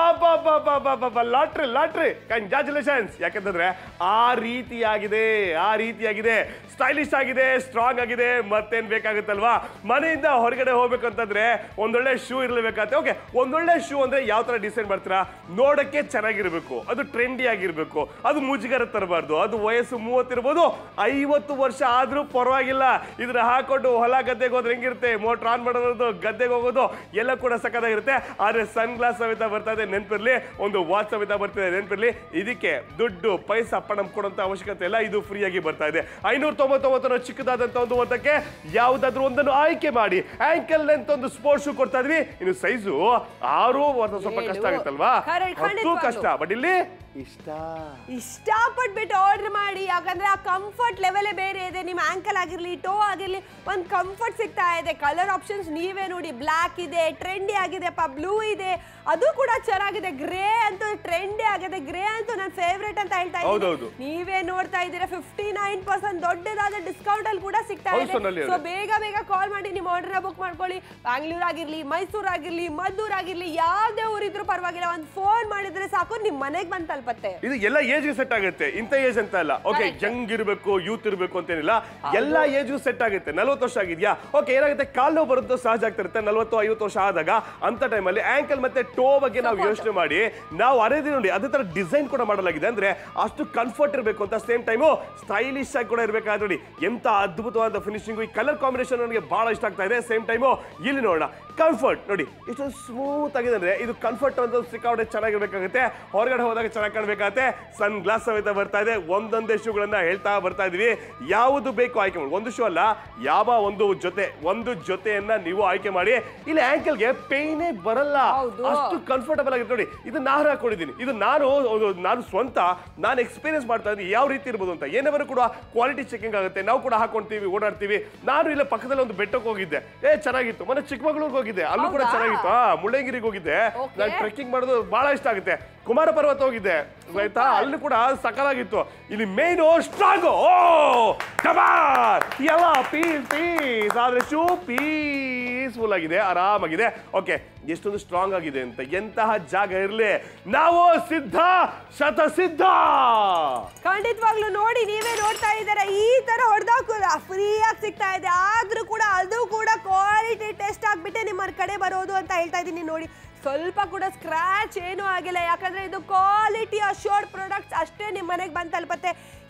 ಲಾಟ್ರಿ ಲಾಟ್ರಿ ಕಂಗ್ರಾಚುಲೇಷನ್ಸ್ ಯಾಕಂತಂದ್ರೆ ಆ ರೀತಿಯಾಗಿದೆ ಆ ರೀತಿಯಾಗಿದೆ ಸ್ಟೈಲಿಶ್ ಆಗಿದೆ ಸ್ಟ್ರಾಂಗ್ ಆಗಿದೆ ಮತ್ತೇನ್ ಬೇಕಾಗುತ್ತಲ್ವಾ ಮನೆಯಿಂದ ಹೊರಗಡೆ ಹೋಗ್ಬೇಕಂತಂದ್ರೆ ಒಂದೊಳ್ಳೆ ಶೂ ಇರಲೇಬೇಕಾಗುತ್ತೆ ಓಕೆ ಒಂದೊಳ್ಳೆ ಶೂ ಅಂದ್ರೆ ಯಾವ ತರ ಡಿಸೈನ್ ಮಾಡ್ತೀರಾ ನೋಡಕ್ಕೆ ಚೆನ್ನಾಗಿರ್ಬೇಕು ಅದು ಟ್ರೆಂಡಿ ಆಗಿರ್ಬೇಕು ಅದು ಮುಜುಗರ ತರಬಾರ್ದು ಅದು ವಯಸ್ಸು ಮೂವತ್ತಿರ್ಬೋದು ಐವತ್ತು ವರ್ಷ ಆದ್ರೂ ಪರವಾಗಿಲ್ಲ ಇದನ್ನ ಹಾಕೊಂಡು ಹೊಲ ಗದ್ದೆಗೆ ಹೋದ್ರೆ ಹೆಂಗಿರುತ್ತೆ ಮೋಟ್ರ್ ಆನ್ ಮಾಡೋದು ಗದ್ದೆಗೆ ಹೋಗೋದು ಎಲ್ಲ ಕೂಡ ಸಕ್ಕತ್ತಾಗಿರುತ್ತೆ ಆದ್ರೆ ಸನ್ ಗ್ಲಾಸ್ ಸಮೇತ ಬರ್ತಾ ಇದೆ ನೆನ್ಪಿರ್ಲಿ ಒಂದು ವಾಚ್ ಸಮೇತ ಬರ್ತಿದೆ ನೆನ್ಪಿರ್ಲಿ ಇದಕ್ಕೆ ದುಡ್ಡು ಪೈಸಾ ಪಣಂ ಕೊಡುವಂತ ಅವಶ್ಯಕತೆ ಇಲ್ಲ ಇದು ಫ್ರೀ ಆಗಿ ಬರ್ತಾ ಇದೆ ಐನೂರ ತೊಂಬತ್ತೊಂಬತ್ತರ ಚಿಕ್ಕದಾದಂತ ಒಂದು ಮೊತ್ತಕ್ಕೆ ಯಾವ್ದಾದ್ರು ಒಂದನ್ನು ಆಯ್ಕೆ ಮಾಡಿ ಆಂಕಲ್ ಅಂತ ಒಂದು ಸ್ಪೋರ್ಟ್ಸ್ ಶೂ ಕೊಡ್ತಾ ಇದ್ವಿ ಇನ್ನು ಸೈಜು ಆರು ಒಂದು ಸ್ವಲ್ಪ ಕಷ್ಟ ಏಳು. ಆಗುತ್ತಲ್ವಾ ಖಂಡಿತ- ಹತ್ತು ಖಂಡಿತವಾಗ್ಲೂ. ಕಷ್ಟ ಬಟ್ ಇಲ್ಲಿ ಇಷ್ಟ ಇಷ್ಟಪಟ್ಬಿಟ್ಟು ಆರ್ಡರ್ ಮಾಡಿ ಯಾಕಂದ್ರೆ ಆ ಕಂಫರ್ಟ್ ಲೆವೆಲೇ ಬೇರೆ ಇದೆ ನಿಮ್ಮ ಆಂಕಲ್ ಆಗಿರ್ಲಿ ಟೋ ಆಗಿರ್ಲಿ ಒಂದು ಕಂಫರ್ಟ್ ಸಿಗ್ತಾ ಇದೆ ಕಲರ್ ಆಪ್ಷನ್ಸ್ ನೀವೇ ನೋಡಿ ಬ್ಲ್ಯಾಕ್ ಇದೆ ಟ್ರೆಂಡಿ ಆಗಿದೆಪ್ಪ ಬ್ಲೂ ಇದೆ ಅದು ಕೂಡ ಚೆನ್ನಾಗಿದೆ ಗ್ರೇ ಅಂತೂ ಟ್ರೆಂಡಿ ಆಗಿದೆ ಗ್ರೇ ಅಂತೂ ನನ್ನ ಫೇವ್ರೇಟ್ ಅಂತ ಹೇಳ್ತಾ ಹೌದೌದು. ಇದ್ದೀನಿ ನೀವೇ ನೋಡ್ತಾ ಇದ್ದೀರಾ ಫಿಫ್ಟಿ ನೈನ್ ಪರ್ಸೆಂಟ್ ದೊಡ್ಡದಾದ ಡಿಸ್ಕೌಂಟ್ ಅಲ್ಲಿ ಕೂಡ ಸಿಗ್ತಾ ಹೌದು ಇದೆ ಸೊನ್ನಲ್ಲಿ ಸೊ ಇದೆ. ಬೇಗ ಬೇಗ ಕಾಲ್ ಮಾಡಿ ನಿಮ್ಮ ಆರ್ಡರ್ನ ಬುಕ್ ಮಾಡ್ಕೊಳ್ಳಿ ಬ್ಯಾಂಗ್ಳೂರ್ ಆಗಿರ್ಲಿ ಮೈಸೂರು ಆಗಿರ್ಲಿ ಮದ್ದೂರ್ ಆಗಿರ್ಲಿ ಯಾವ್ದೇ ಊರಿದ್ರು ಪರವಾಗಿಲ್ಲ ಒಂದು ಫೋನ್ ಮಾಡಿದ್ರೆ ಸಾಕು ನಿಮ್ ಮನೆಗೆ ಬಂದ್ ತಲುಪತ್ತೆ ಇದು ಎಲ್ಲ ಏಜ್ ಸೆಟ್ ಆಗುತ್ತೆ ಇಂಥ ಏಜ್ ಅಂತ ಅಲ್ಲ ಓಕೆ Correct. ಯಂಗ್ ಇರಬೇಕು ಯೂತ್ ಇರಬೇಕು ಅಂತೇನಿಲ್ಲ ಎಲ್ಲ ಏಜು ಸೆಟ್ ಆಗುತ್ತೆ ನಲ್ವತ್ತು ವರ್ಷ ಆಗಿದ್ಯಾ ಓಕೆ ಏನಾಗುತ್ತೆ ಕಾಲು ನೋವು ಬರೋದು ಸಹಜ ಆಗ್ತಿರುತ್ತೆ ನಲ್ವತ್ತು ಐವತ್ತು ವರ್ಷ ಆದಾಗ ಅಂತ ಟೈಮಲ್ಲಿ ಆಂಕಲ್ ಮತ್ತೆ ಟೋ ಬಗ್ಗೆ ನಾವು Support. ಯೋಚನೆ ಮಾಡಿ ನಾವು ಅದೇ ನೋಡಿ ಅದೇ ತರ ಡಿಸೈನ್ ಕೂಡ ಮಾಡಲಾಗಿದೆ ಅಂದ್ರೆ ಅಷ್ಟು ಕಂಫರ್ಟ್ ಇರಬೇಕು ಅಂತ ಸೇಮ್ ಟೈಮು ಸ್ಟೈಲಿಶ್ ಆಗಿ ಕೂಡ ಇರಬೇಕಾದ್ರೆ ನೋಡಿ ಎಂತ ಅದ್ಭುತವಾದ ಫಿನಿಶಿಂಗ್ ಈ ಕಲರ್ ಕಾಂಬಿನೇಷನ್ ನನಗೆ ಬಹಳ ಇಷ್ಟ ಆಗ್ತಾ ಇದೆ ಸೇಮ್ ಟೈಮು ಇಲ್ಲಿ ನೋಡೋಣ ಕಂಫರ್ಟ್ ನೋಡಿ ಇಷ್ಟೊಂದು ಸ್ಮೂತ್ ಆಗಿದೆ ಅಂದ್ರೆ ಇದು ಕಂಫರ್ಟ್ ಅಂತ ಸಿಕ್ಕಾಪಟ್ಟೆ ಚೆನ್ನಾಗಿರ್ಬೇಕಾಗುತ್ತೆ ಹೊರಗಡೆ ಹೋದಾಗ ಚೆನ್ನಾಗಿ ಕಾಣಬೇಕಾಗತ್ತೆ ಸನ್ ಗ್ಲಾಸ್ ಸಮೇತ ಬರ್ತಾ ಇದೆ ಒಂದೊಂದೇ ಶೂಗಳನ್ನ ಹೇಳ್ತಾ ಬರ್ತಾ ಇದೀವಿ ಯಾವುದು ಬೇಕು ಆಯ್ಕೆ ಮಾಡಿ ಒಂದು ಶೂ ಅಲ್ಲ ಯಾವ ಒಂದು ಜೊತೆ ಒಂದು ಜೊತೆಯನ್ನ ನೀವು ಆಯ್ಕೆ ಮಾಡಿ ಇಲ್ಲಿ ಆಂಕಲ್ಗೆ ಪೇಯ್ನೇ ಬರಲ್ಲ ಹೌದು. ಅಷ್ಟು ಕಂಫರ್ಟಬಲ್ ಆಗಿದೆ ನೋಡಿ ಇದು ನಾನು ಹಾಕೊಂಡಿದ್ದೀನಿ ಇದು ನಾನು ಒಂದು- ನಾನು ಸ್ವಂತ ನಾನು ಎಕ್ಸ್ಪೀರಿಯನ್ಸ್ ಮಾಡ್ತಾ ಇದ್ದೀನಿ ಯಾವ ರೀತಿ ಇರ್ಬೋದು ಅಂತ ಏನೇವರು ಕೂಡ ಕ್ವಾಲಿಟಿ ಚೆಕಿಂಗ್ ಆಗುತ್ತೆ ನಾವು ಕೂಡ ಹಾಕೊಂತೀವಿ ಓಡಾಡ್ತೀವಿ ನಾನು ಇಲ್ಲ ಪಕ್ಕದಲ್ಲಿ ಒಂದು ಬೆಟ್ಟಕ್ಕೆ ಹೋಗಿದ್ದೆ ಏ ಚೆನ್ನಾಗಿತ್ತು ಮೊನ್ನೆ ಚಿಕ್ಕಮಗಳೂರಿಗೆ ಹೋಗಿದ್ದೆ ಅಲ್ಲೂ ಕೂಡ ಹೌದಾ? ಚೆನ್ನಾಗಿತ್ತು ಆ ಮುಳ್ಳಂಗಿರಿಗೆ ಹೋಗಿದ್ದೆ Okay. ನಾನು ಟ್ರೆಕ್ಕಿಂಗ್ ಮಾಡೋದು ಬಹಳ ಇಷ್ಟ ಆಗುತ್ತೆ ಕುಮಾರ ಪರ್ವತ ಹೋಗಿದ್ದೆ ಆಯ್ತಾ ಅಲ್ಲಿ ಕೂಡ ಸಕಲಾಗಿತ್ತು ಇಲ್ಲಿ ಮೇನ್ ಸ್ಟ್ರಾಂಗ್ ಓ ಕಮಾನ್ ಎಲ್ಲ ಪೀಸ್ ಪೀಸ್ ಆದ್ರೆ ಶೂ ಪೀಸ್ಫುಲ್ ಆಗಿದೆ ಆರಾಮಾಗಿದೆ ಓಕೆ ಎಷ್ಟೊಂದು ಸ್ಟ್ರಾಂಗ್ ಆಗಿದೆ ಅಂತ ಎಂತಹ ಜಾಗ ಇರಲಿ ನಾವು ಸಿದ್ಧ ಶತ ಸಿದ್ಧ ಖಂಡಿತವಾಗ್ಲೂ ನೋಡಿ ನೀವೇ ನೋಡ್ತಾ ಇದ್ದೀರಾ ಈ ತರ ಹೊಡೆದಾಗ ಫ್ರೀ ಆಗಿ ಸಿಗ್ತಾ ಇದೆ ಆದ್ರೂ ಕೂಡ ಅದು ಕೂಡ ಕ್ವಾಲಿಟಿ ಟೆಸ್ಟ್ ಆಗ್ಬಿಟ್ಟೆ ನಿಮ್ಮ ಕಡೆ ಬರೋದು ಅಂತ ಹೇಳ್ತಾ ಇದ್ದೀನಿ ನೋಡಿ ಸ್ವಲ್ಪ ಕೂಡ ಸ್ಕ್ರಾಚ್ ಏನೂ ಆಗಿಲ್ಲ ಯಾಕಂದ್ರೆ ಇದು ಕ್ವಾಲಿಟಿ ಅಶ್ಯೂರ್ಡ್ ಪ್ರಾಡಕ್ಟ್ಸ್ ಅಷ್ಟೇ ನಿಮ್ಮ ಮನೆಗೆ ಬಂದು ತಲುಪತ್ತೆ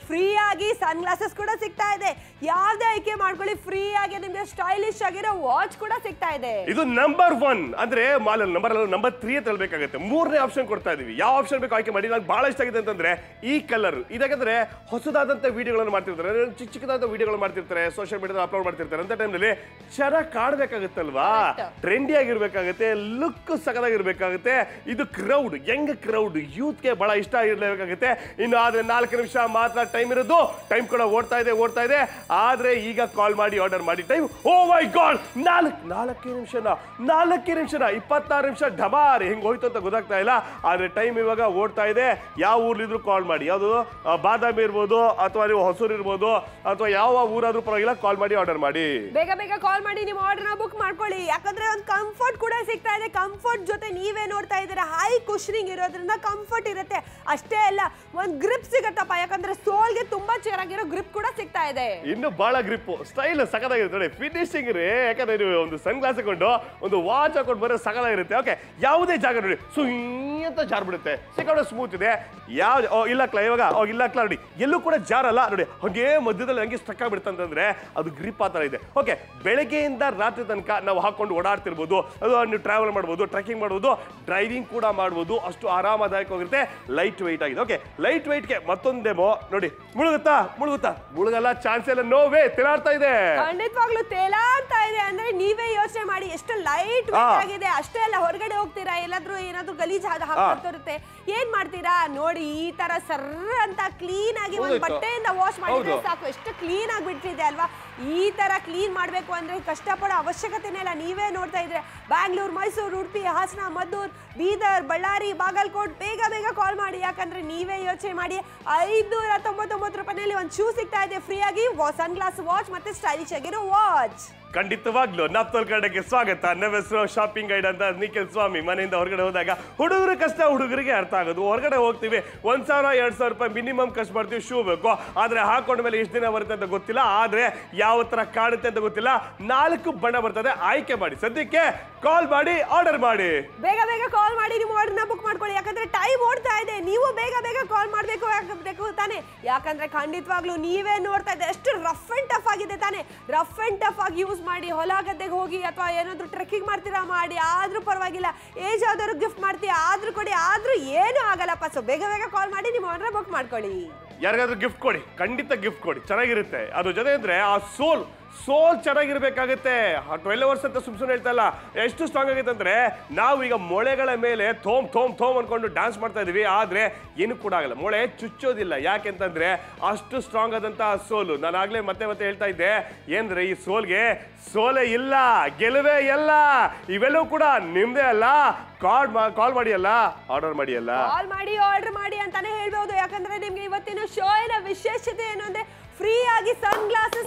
ಫ್ರೀ ಆಗಿ ಸನ್ ಗ್ಲಾಸಸ್ ಕೂಡ ಸಿಗ್ತಾ ಇದೆ ಯಾವ್ದೇ ಆಯ್ಕೆ ಮಾಡ್ಕೊಳ್ಳಿ ಫ್ರೀ ಆಗಿ ನಿಮ್ಗೆ ಸ್ಟೈಲಿಶ್ ಆಗಿರೋ ವಾಚ್ ಕೂಡ ಸಿಗ್ತಾ ಇದೆ ಇದು ನಂಬರ್ ಒನ್ ಅಂದ್ರೆ ಮಾಲ್ ನಂಬರ್ ಅಲ್ಲ ನಂಬರ್ ತ್ರೀ ಅಂತ ಹೇಳ್ಬೇಕಾಗುತ್ತೆ ಮೂರನೇ ಆಪ್ಷನ್ ಕೊಡ್ತಾ ಇದೀವಿ ಯಾವ ಆಪ್ಷನ್ ಬೇಕು ಆಯ್ಕೆ ಮಾಡಿ ನಂಗೆ ಬಹಳ ಇಷ್ಟ ಆಗಿದೆ ಅಂತಂದ್ರೆ ಈ ಕಲರ್ ಇದಾಗಂದ್ರೆ ಹೊಸದಾದಂತ ವಿಡಿಯೋಗಳನ್ನು ಮಾಡ್ತಿರ್ತಾರೆ ಚಿಕ್ಕ ಚಿಕ್ಕದಾದ ವಿಡಿಯೋಗಳು ಮಾಡ್ತಿರ್ತಾರೆ ಸೋಷಿಯಲ್ ಮೀಡಿಯಾದಲ್ಲಿ ಅಪ್ಲೋಡ್ ಮಾಡ್ತಿರ್ತಾರೆ ಅಂತ ಟೈಮ್ನಲ್ಲಿ ಚೆನ್ನಾಗಿ ಕಾಣಬೇಕಾಗುತ್ತಲ್ವಾ Correct. ಟ್ರೆಂಡಿ ಆಗಿರ್ಬೇಕಾಗುತ್ತೆ ಲುಕ್ ಸಕದಾಗಿರ್ಬೇಕಾಗುತ್ತೆ ಇದು ಕ್ರೌಡ್ ಯಂಗ್ ಕ್ರೌಡ್ ಯೂತ್ಗೆ ಬಹಳ ಇಷ್ಟ ಆಗಿರ್ಲೇಬೇಕಾಗುತ್ತೆ ಇನ್ನು ಆದ್ರೆ ನಾಲ್ಕು ನಿಮಿಷ ಮಾತ್ರ ಟೈಮ್ ಇರೋದು ಟೈಮ್ ಕೂಡ ಓಡ್ತಾ ಇದೆ ಓಡ್ತಾ ಇದೆ ಆದ್ರೆ ಈಗ ಕಾಲ್ ಮಾಡಿ ಆರ್ಡರ್ ಮಾಡಿ ಟೈಮ್ ಓ ಮೈ ಗಾಡ್ ನಾಲ್ಕು ನಾಲ್ಕೇ ನಿಮಿಷನ ನಾಲ್ಕೇ ನಿಮಿಷನ ಇಪ್ಪತ್ತಾರು ನಿಮಿಷ ಢಮಾರ್ ಹೆಂಗ್ ಹೋಯ್ತು ಅಂತ ಗೊತ್ತಾಗ್ತಾ ಇಲ್ಲ ಆದ್ರೆ ಟೈಮ್ ಇವಾಗ ಓಡ್ತಾ ಇದೆ ಯಾವ ಊರ್ಲಿದ್ರು ಕಾಲ್ ಮಾಡಿ ಯಾವುದು ಆ, ಬಾದಾಮಿ ಇರ್ಬೋದು ಅಥವಾ ನೀವು ಹೊಸೂರು ಇರ್ಬೋದು ಅಥವಾ ಯಾವ ಊರಾದ್ರೂ ಪರವಾಗಿಲ್ಲ ಕಾಲ್ ಮಾಡಿ ಆರ್ಡರ್ ಮಾಡಿ ಬೇಗ ಬೇಗ ಕಾಲ್ ಮಾಡಿ ನಿಮ್ಮ ಆರ್ಡರ್ನ ಬುಕ್ ಮಾಡ್ಕೊಳ್ಳಿ ಯಾಕಂದ್ರೆ ಒಂದು ಕಂಫರ್ಟ್ ಕೂಡ ಸಿಗ್ತಾ ಇದೆ ಕಂಫರ್ಟ್ ಜೊತೆ ನೀವೇ ನೋಡ್ತಾ ಇದ್ದೀರಾ ಹೈ ಕುಶನಿಂಗ್ ಇರೋದ್ರಿಂದ ಕಂಫರ್ಟ್ ಇರುತ್ತೆ ಅಷ್ಟೇ ಅಲ್ಲ ಒಂದು ಗ್ರಿಪ್ ಸಿಗತ್ತಪ್ಪ ಯಾಕಂದ್ರೆ ಸೋಲ್ಗೆ ತುಂಬಾ ಚೆನ್ನಾಗಿರೋ ಗ್ರಿಪ್ ಕೂಡ ಸಿಗ್ತಾ ಇದೆ ಇನ್ನು ಬಹಳ ಗ್ರಿಪ್ ಸ್ಟೈಲ್ ಸಖತ್ತಾಗಿದೆ ನೋಡಿ ಫಿನಿಶಿಂಗ್ ರೀ ಯಾಕಂದ್ರೆ ನೀವು ಒಂದು ಸನ್ ಗ್ಲಾಸ್ ಹಾಕೊಂಡು ಒಂದು ವಾಚ್ ಹಾಕೊಂಡು ಬರೋ ಸಖತ್ತಾಗಿರುತ್ತೆ ಓಕೆ ಯಾವುದೇ ಜಾಗ ನೋಡಿ ಸುಯ್ ಅಂತ ಜಾರ್ ಬಿಡುತ್ತೆ ಸಿಕ್ಕಾಪಟ್ಟೆ ಸ್ಮೂತ್ ಇದೆ ಯಾವ ಓ ಇಲ್ಲ ಕ್ಲಾ ಇವಾಗ ಓ ಇಲ್ಲ ಕ್ಲಾ ನೋಡಿ ಎಲ್ಲೂ ಕೂಡ ಜಾರಲ್ಲ ನೋಡಿ ಹಾಗೆ ಮಧ್ಯದಲ್ಲಿ ಹಂಗೆ ಸ್ಟಕ್ ಆಗ್ಬಿಡುತ್ತೆ ಅಂತಂದ್ರೆ ಅದು ಗ್ರಿಪ್ ಆ ಥರ ಇದೆ ಓಕೆ ಬೆಳಗ್ಗೆಯಿಂದ ರಾತ್ರಿ ತನಕ ನಾವು ಹಾಕೊಂಡು ಓಡಾಡ್ತಿರ್ಬೋದು ಅದು ನೀವು ಟ್ರಾವೆಲ್ ಮಾಡ್ಬೋದು ಟ್ರೆಕ್ಕಿಂಗ್ ಮಾಡ್ಬೋದು ಡ್ರೈವಿಂಗ್ ಕೂಡ ಮಾಡ್ಬೋದು ಅಷ್ಟು ಆರಾಮದಾಯಕವಾಗಿರುತ್ತೆ ಲೈಟ್ ವೆಯ್ಟ್ ಆಗಿದೆ ಓಕೆ ಲೈಟ್ ವೆಯ್ಟ್ಗೆ ಮತ್ತೊಂದು ಡೆಮೋ ನೋಡಿ ಮುಳುಗುತ್ತಾ ಮುಳುಗುತ್ತಾ ಮುಳುಗಲ್ಲ ಚಾನ್ಸ್ ಎಲ್ಲ ನೋವೇ ತಿರಾಡ್ತಾ ಇದೆ ಖಂಡಿತವಾಗ್ಲೂ ತೇಲಾಡ್ತಾ ಇದೆ ಅಂದ್ರೆ ನೀವೇ ಯೋಚನೆ ಮಾಡಿ ಎಷ್ಟು ಲೈಟ್ ಆ. ಆಗಿದೆ ಅಷ್ಟೇ ಅಲ್ಲ ಹೊರಗಡೆ ಹೋಗ್ತೀರಾ ಎಲ್ಲಾದ್ರೂ ಏನಾದ್ರೂ ಗಲೀಜ್ ಹಾಕಿರುತ್ತೆ ಏನ್ ಮಾಡ್ತೀರಾ ನೋಡಿ ಈ ತರ ಸರ್ರ ಅಂತ ಕ್ಲೀನ್ ಆಗಿ ಒಂದ್ ಹೌದಾಯ್ತು. ಬಟ್ಟೆಯಿಂದ ವಾಶ್ ಮಾಡಿದ್ರೆ ಹೌದು. ಸಾಕು ಎಷ್ಟು ಕ್ಲೀನ್ ಆಗಿ ಬಿಟ್ಟಿದೆ ಅಲ್ವಾ ಈ ತರ ಕ್ಲೀನ್ ಮಾಡ್ಬೇಕು ಅಂದ್ರೆ ಕಷ್ಟಪಡೋ ಅವಶ್ಯಕತೆನೇ ಇಲ್ಲ ನೀವೇ ನೋಡ್ತಾ ಇದ್ರೆ ಬ್ಯಾಂಗ್ಳೂರ್ ಮೈಸೂರು ಉಡುಪಿ ಹಾಸನ ಮದ್ದೂರ್ ಬೀದರ್ ಬಳ್ಳಾರಿ ಬಾಗಲಕೋಟ್ ಬೇಗ ಬೇಗ ಕಾಲ್ ಮಾಡಿ ಯಾಕಂದ್ರೆ ನೀವೇ ಯೋಚನೆ ಮಾಡಿ ಐನೂರ ತೊಂಬತ್ತೊಂಬತ್ತು ರೂಪಾಯಿನಲ್ಲಿ ಒಂದು ಶೂ ಸಿಗ್ತಾ ಇದೆ ಫ್ರೀ ಆಗಿ ಸನ್ ಗ್ಲಾಸ್ ವಾಚ್ ಮತ್ತೆ ಸ್ಟೈಲಿಶ್ ಆಗಿರೋ ವಾಚ್ ಖಂಡಿತವಾಗ್ಲು ನಾಪ್ತೋಲ್ ಕನ್ನಡಕ್ಕೆ ಸ್ವಾಗತ ನಮ್ಮ ಹೆಸರು ಶಾಪಿಂಗ್ ಗೈಡ್ ಅಂತ ನಿಖಿಲ್ ಸ್ವಾಮಿ ಮನೆಯಿಂದ ಹೊರಗಡೆ ಹೋದಾಗ ಹುಡುಗರ ಕಷ್ಟ ಹುಡುಗರಿಗೆ ಅರ್ಥ ಆಗೋದು ಹೊರಗಡೆ ಹೋಗ್ತೀವಿ ಒಂದ್ ಸಾವಿರ ಎರಡ್ ಸಾವಿರ ರೂಪಾಯಿ ಮಿನಿಮಮ್ ಖರ್ಚು ಮಾಡ್ತೀವಿ ಶೂ ಬೇಕು ಆದ್ರೆ ಹಾಕೊಂಡ ಮೇಲೆ ಎಷ್ಟು ದಿನ ಬರುತ್ತೆ ಅಂತ ಗೊತ್ತಿಲ್ಲ ಆದ್ರೆ ಯಾವ ತರ ಕಾಣುತ್ತೆ ಅಂತ ಗೊತ್ತಿಲ್ಲ ನಾಲ್ಕು ಬಣ್ಣ ಬರ್ತದೆ ಆಯ್ಕೆ ಮಾಡಿ ಸದ್ಯಕ್ಕೆ ಕಾಲ್ ಮಾಡಿ ಆರ್ಡರ್ ಮಾಡಿ ಬೇಗ ಬೇಗ ಕಾಲ್ ಮಾಡಿ ನಿಮ್ಮ ಆರ್ಡರ್ನ ಬುಕ್ ಮಾಡ್ಕೊಳ್ಳಿ ಯಾಕಂದ್ರೆ ಟೈಮ್ ಓಡ್ತಾ ಇದೆ ನೀವು ಬೇಗ ಬೇಗ ಕಾಲ್ ಮಾಡಬೇಕು ಬೇಕು ತಾನೆ ಯಾಕಂದ್ರೆ ಖಂಡಿತವಾಗ್ಲೂ ನೀವೇ ನೋಡ್ತಾ ಇದ್ದೆ ಎಷ್ಟು ರಫ್ ಅಂಡ್ ಟಫ್ ಆಗಿದೆ ತಾನೆ ರಫ್ ಅಂಡ್ ಟಫ್ ಆಗಿ ಯೂಸ್ ಮಾಡಿ ಹೊಲ ಗದ್ದೆಗೆ ಹೋಗಿ ಅಥವಾ ಏನಾದ್ರು ಟ್ರೆಕ್ಕಿಂಗ್ ಮಾಡ್ತೀರಾ ಮಾಡಿ ಆದ್ರೂ ಪರವಾಗಿಲ್ಲ ಏಜ್ ಯಾವ್ದಾದ್ರು ಗಿಫ್ಟ್ ಮಾಡ್ತೀರಾ ಆದ್ರೂ ಕೊಡಿ ಆದ್ರೂ ಏನೂ ಆಗಲ್ಲಪ್ಪ ಸೊ ಬೇಗ ಬೇಗ ಕಾಲ್ ಮಾಡಿ ನಿಮ್ಮ ಆರ್ಡರ್ ಬುಕ್ ಮಾಡ್ಕೊಳ್ಳಿ ಯಾರಿಗಾದ್ರೂ ಗಿಫ್ಟ್ ಕೊಡಿ ಖಂಡಿತ ಗಿಫ್ಟ್ ಕೊಡಿ ಚೆನ್ನಾಗಿರುತ್ತೆ ಅದ್ರ ಜೊತೆ ಅಂದ್ರೆ ಆ ಸೋಲ್ ಸೋಲ್ ಚೆನ್ನಾಗಿರ್ಬೇಕಾಗುತ್ತೆ ಟ್ವೆಲ್ ಅವರ್ಸ್ ಅಂತ ಸುಮ್ ಸುಮ್ಮನೆ ಹೇಳ್ತಾ ಇಲ್ಲ ಎಷ್ಟು ಸ್ಟ್ರಾಂಗ್ ಆಗುತ್ತೆ ಅಂದ್ರೆ ನಾವು ಈಗ ಮೊಳೆಗಳ ಮೇಲೆ ಥೋಮ್ ಥೋಮ್ ಥೋಮ್ ಅನ್ಕೊಂಡು ಡ್ಯಾನ್ಸ್ ಮಾಡ್ತಾ ಇದೀವಿ ಆದ್ರೆ ಏನು ಕೂಡ ಆಗಲ್ಲ ಮೊಳೆ ಚುಚ್ಚೋದಿಲ್ಲ ಯಾಕೆಂತಂದ್ರೆ ಅಷ್ಟು ಸ್ಟ್ರಾಂಗ್ ಆದಂತ ಸೋಲು ನಾನು ಆಗ್ಲೇ ಮತ್ತೆ ಮತ್ತೆ ಹೇಳ್ತಾ ಇದ್ದೆ ಏನ್ರೆ ಈ ಸೋಲ್ಗೆ ಸೋಲೆ ಇಲ್ಲ ಗೆಲುವೇ ಎಲ್ಲ ಇವೆಲ್ಲವೂ ಕೂಡ ನಿಮ್ದೇ ಅಲ್ಲ ಕಾಲ್ ಕಾಲ್ ಮಾಡಿ ಅಲ್ಲ ಆರ್ಡರ್ ಮಾಡಿ ಅಲ್ಲ ಕಾಲ್ ಮಾಡಿ ಆರ್ಡರ್ ಮಾಡಿ ಅಂತಾನೆ ಹೇಳ್ಬಹುದು ಯಾಕಂದ್ರೆ ನಿಮ್ಗೆ ಇವತ್ತಿನ ಶೋಯಿನ ವಿಶೇಷತೆ ಏನು ಅಂದ್ರೆ ಫ್ರೀ ಆಗಿ ಸನ್ ಗ್ಲಾಸಸ್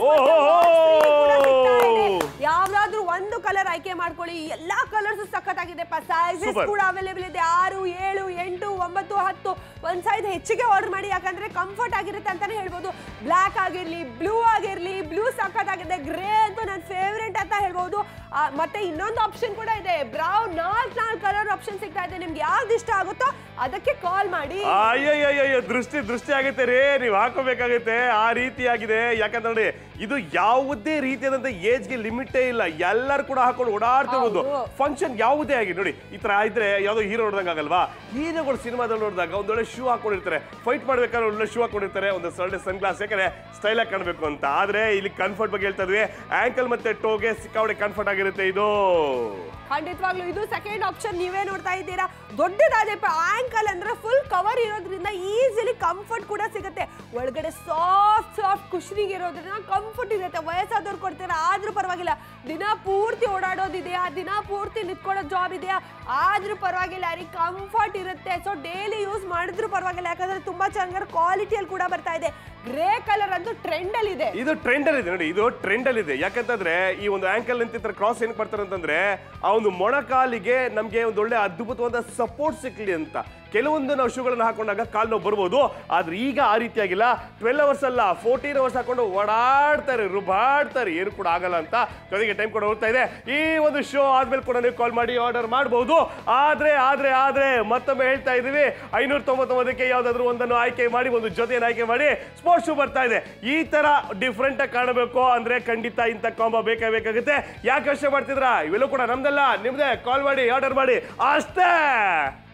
ಓಹೋ! ಯಾವ್ದಾದ್ರು ಒಂದು ಕಲರ್ ಆಯ್ಕೆ ಮಾಡ್ಕೊಳ್ಳಿ ಎಲ್ಲಾ ಕಲರ್ಸ್ ಸಖತ್ತಾಗಿದೆ ಸೈಜಸ್ Super. ಕೂಡ ಅವೈಲೇಬಲ್ ಇದೆ ಆರು ಏಳು ಎಂಟು ಒಂಬತ್ತು ಹತ್ತು ಒಂದ್ ಸೈಜ್ ಹೆಚ್ಚಿಗೆ ಆರ್ಡರ್ ಮಾಡಿ ಯಾಕಂದ್ರೆ ಕಂಫರ್ಟ್ ಆಗಿರುತ್ತೆ ಅಂತಾನೆ ಹೇಳ್ಬೋದು ಬ್ಲಾಕ್ ಆಗಿರ್ಲಿ ಬ್ಲೂ ಆಗಿರ್ಲಿ ಬ್ಲೂ ಸಖತ್ತಾಗಿದೆ ಗ್ರೇ ಅಂತೂ ನನ್ನ ಫೇವ್ರೆಟ್ ಅಂತ ಹೇಳ್ಬೋದು ಆ, ಮತ್ತೆ ಇನ್ನೊಂದು ಆಪ್ಷನ್ ಕೂಡ ಇದೆ ಬ್ರೌನ್ ನಾಲ್ಕು ನಾಲ್ಕು ಕಲರ್ ಆಪ್ಷನ್ ಸಿಗ್ತಾ ಇದೆ ನಿಮ್ಗೆ ಯಾವ್ದು ಇಷ್ಟ ಆಗುತ್ತೋ ಅದಕ್ಕೆ ಕಾಲ್ ಮಾಡಿ ಅಯ್ಯಯ್ಯಯ್ಯೋ ದೃಷ್ಟಿ ದೃಷ್ಟಿ ಆಗುತ್ತೆ ರೀ ನೀವು ಹಾಕೋಬೇಕಾಗುತ್ತೆ ಆ ರೀತಿಯಾಗಿದೆ ಯಾಕಂದ್ರೆ ನೋಡಿ ಇದು ಯಾವುದೇ ರೀತಿಯಾದಂತ ಏಜ್ಗೆ ಲಿಮಿಟೇ ಇಲ್ಲ ಎಲ್ಲರೂ ಕೂಡ ಹಾಕೊಂಡು ಓಡಾಡ್ತಿರ್ಬೋದು ಹೌದು. ಫಂಕ್ಷನ್ ಯಾವುದೇ ಆಗಿ ನೋಡಿ ಈ ತರ ಇದ್ರೆ ಯಾವ್ದೋ ಹೀರೋ ನೋಡ್ದಂಗ ಆಗಲ್ವಾ ಹೀರೋಗಳು ಸಿನಿಮಾದಲ್ಲಿ ನೋಡಿದಾಗ ಒಂದೊಳ್ಳೆ ಶೂ ಹಾಕೊಂಡಿರ್ತಾರೆ ಫೈಟ್ ಮಾಡ್ಬೇಕಾದ್ರೆ ಒಳ್ಳೆ ಶೂ ಹಾಕೊಂಡಿರ್ತಾರೆ ಒಂದು ಒಳ್ಳೆ ಸನ್ ಗ್ಲಾಸ್ ಯಾಕಂದ್ರೆ ಸ್ಟೈಲ್ ಆಗಿ ಕಾಣಬೇಕು ಅಂತ ಆದ್ರೆ ಇಲ್ಲಿ ಕಂಫರ್ಟ್ ಬಗ್ಗೆ ಹೇಳ್ತಾ ಇದ್ವಿ ಆಂಕಲ್ ಮತ್ತೆ ಟೋಗೆ ಸಿಕ್ಕಾವಡೆ ಕಂಫರ್ಟ್ ಆಗಿರುತ್ತೆ ಇದು ಖಂಡಿತವಾಗ್ಲೂ ಇದು ಸೆಕೆಂಡ್ ಆಪ್ಷನ್ ನೀವೇ ನೋಡ್ತಾ ಇದ್ದೀರಾ ದೊಡ್ಡದಾದ ಆಂಕಲ್ ಅಂದ್ರೆ ಫುಲ್ ಕವರ್ ಇರೋದ್ರಿಂದ ಈಸಿಲಿ ಕಂಫರ್ಟ್ ಕೂಡ ಸಿಗುತ್ತೆ ಒಳಗಡೆ ಸಾಫ್ಟ್ ಸಾಫ್ಟ್ ಕುಶ್ನಿಗೆ ಇರೋದ್ರಿಂದ ಕಂಫರ್ಟ್ ಇರುತ್ತೆ ವಯಸ್ಸಾದವ್ರು ಕೊಡ್ತೀರಾ ಆದ್ರೂ ಪರವಾಗಿಲ್ಲ ದಿನ ಪೂರ್ತಿ ಓಡಾಡೋದಿದೆಯಾ ದಿನ ಪೂರ್ತಿ ನಿಂತ್ಕೊಳ್ಳೋ ಜಾಬ್ ಇದೆಯಾ ಆದ್ರೂ ಪರವಾಗಿಲ್ಲ ರೀ ಕಂಫರ್ಟ್ ಇರುತ್ತೆ ಸೊ ಡೈಲಿ ಯೂಸ್ ಮಾಡಿದ್ರು ಪರವಾಗಿಲ್ಲ ಯಾಕಂದ್ರೆ ತುಂಬಾ ಚೆನ್ನಾಗಿರೋ ಕ್ವಾಲಿಟಿಯಲ್ಲಿ ಕೂಡ ಬರ್ತಾ ಇದೆ ಗ್ರೇ ಕಲರ್ ಅಂತೂ ಟ್ರೆಂಡ್ ಅಲ್ಲಿ ಇದೆ ಇದು ಟ್ರೆಂಡ್ ಅಲ್ಲಿ ಇದೆ ನೋಡಿ ಇದು ಟ್ರೆಂಡ್ ಅಲ್ಲಿ ಇದೆ ಯಾಕಂತಂದ್ರೆ ಈ ಒಂದು ಆಂಕಲ್ ನಿಂತಿರ್ತಾರೆ ಕ್ರಾಸ್ ಏನಕ್ಕೆ ಬರ್ತಾರೆ ಅಂತಂದ್ರೆ ಆ ಒಂದು ಮೊಣಕಾಲಿಗೆ ನಮ್ಗೆ ಒಂದು ಒಳ್ಳೆ ಅದ್ಭುತವಾದ ಸಪೋರ್ಟ್ ಸಿಕ್ಲಿ ಅಂತ ಕೆಲವೊಂದು ನಾವು ಶೂಗಳನ್ನ ಹಾಕೊಂಡಾಗ ಕಾಲು ನೋವು ಬರ್ಬೋದು ಆದ್ರೆ ಈಗ ಆ ರೀತಿಯಾಗಿಲ್ಲ ಟ್ವೆಲ್ ಅವರ್ಸ್ ಅಲ್ಲ ಫೋರ್ಟೀನ್ ಅವರ್ಸ್ ಹಾಕೊಂಡು ಓಡಾಡ್ತಾರೆ ರುಬಾಡ್ತಾರೆ ಏನು ಕೂಡ ಆಗಲ್ಲ ಅಂತ ಜೊತೆಗೆ ಟೈಮ್ ಕೂಡ ಹೋಗ್ತಾ ಇದೆ ಈ ಒಂದು ಶೋ ಆದ್ಮೇಲೆ ಕೂಡ ನೀವು ಕಾಲ್ ಮಾಡಿ ಆರ್ಡರ್ ಮಾಡಬಹುದು ಆದ್ರೆ ಆದ್ರೆ ಆದ್ರೆ ಮತ್ತೊಮ್ಮೆ ಹೇಳ್ತಾ ಇದೀವಿ ಐನೂರ ತೊಂಬತ್ತೊಂಬತ್ತಕ್ಕೆ ಯಾವ್ದಾದ್ರು ಒಂದನ್ನು ಆಯ್ಕೆ ಮಾಡಿ ಒಂದು ಜೊತೆಯನ್ನು ಆಯ್ಕೆ ಮಾಡಿ ಸ್ಪೋರ್ಟ್ಸ್ ಸ್ಪೋರ್ಟ್ಸ್ ಶೂ ಬರ್ತಾ ಇದೆ ಈ ತರ ಡಿಫ್ರೆಂಟ್ ಆಗಿ ಕಾಣಬೇಕು ಅಂದ್ರೆ ಖಂಡಿತ ಇಂಥ ಕಾಂಬೋ ಬೇಕೇ ಬೇಕಾಗುತ್ತೆ ಯಾಕೆ ಯೋಚನೆ ಮಾಡ್ತಿದ್ರಾ ಇವೆಲ್ಲೂ ಕೂಡ ನಮ್ದಲ್ಲ ನಿಮ್ದೇ ಕಾಲ್ ಮಾಡಿ ಆರ್ಡರ್ ಮಾಡಿ ಅಷ್ಟೇ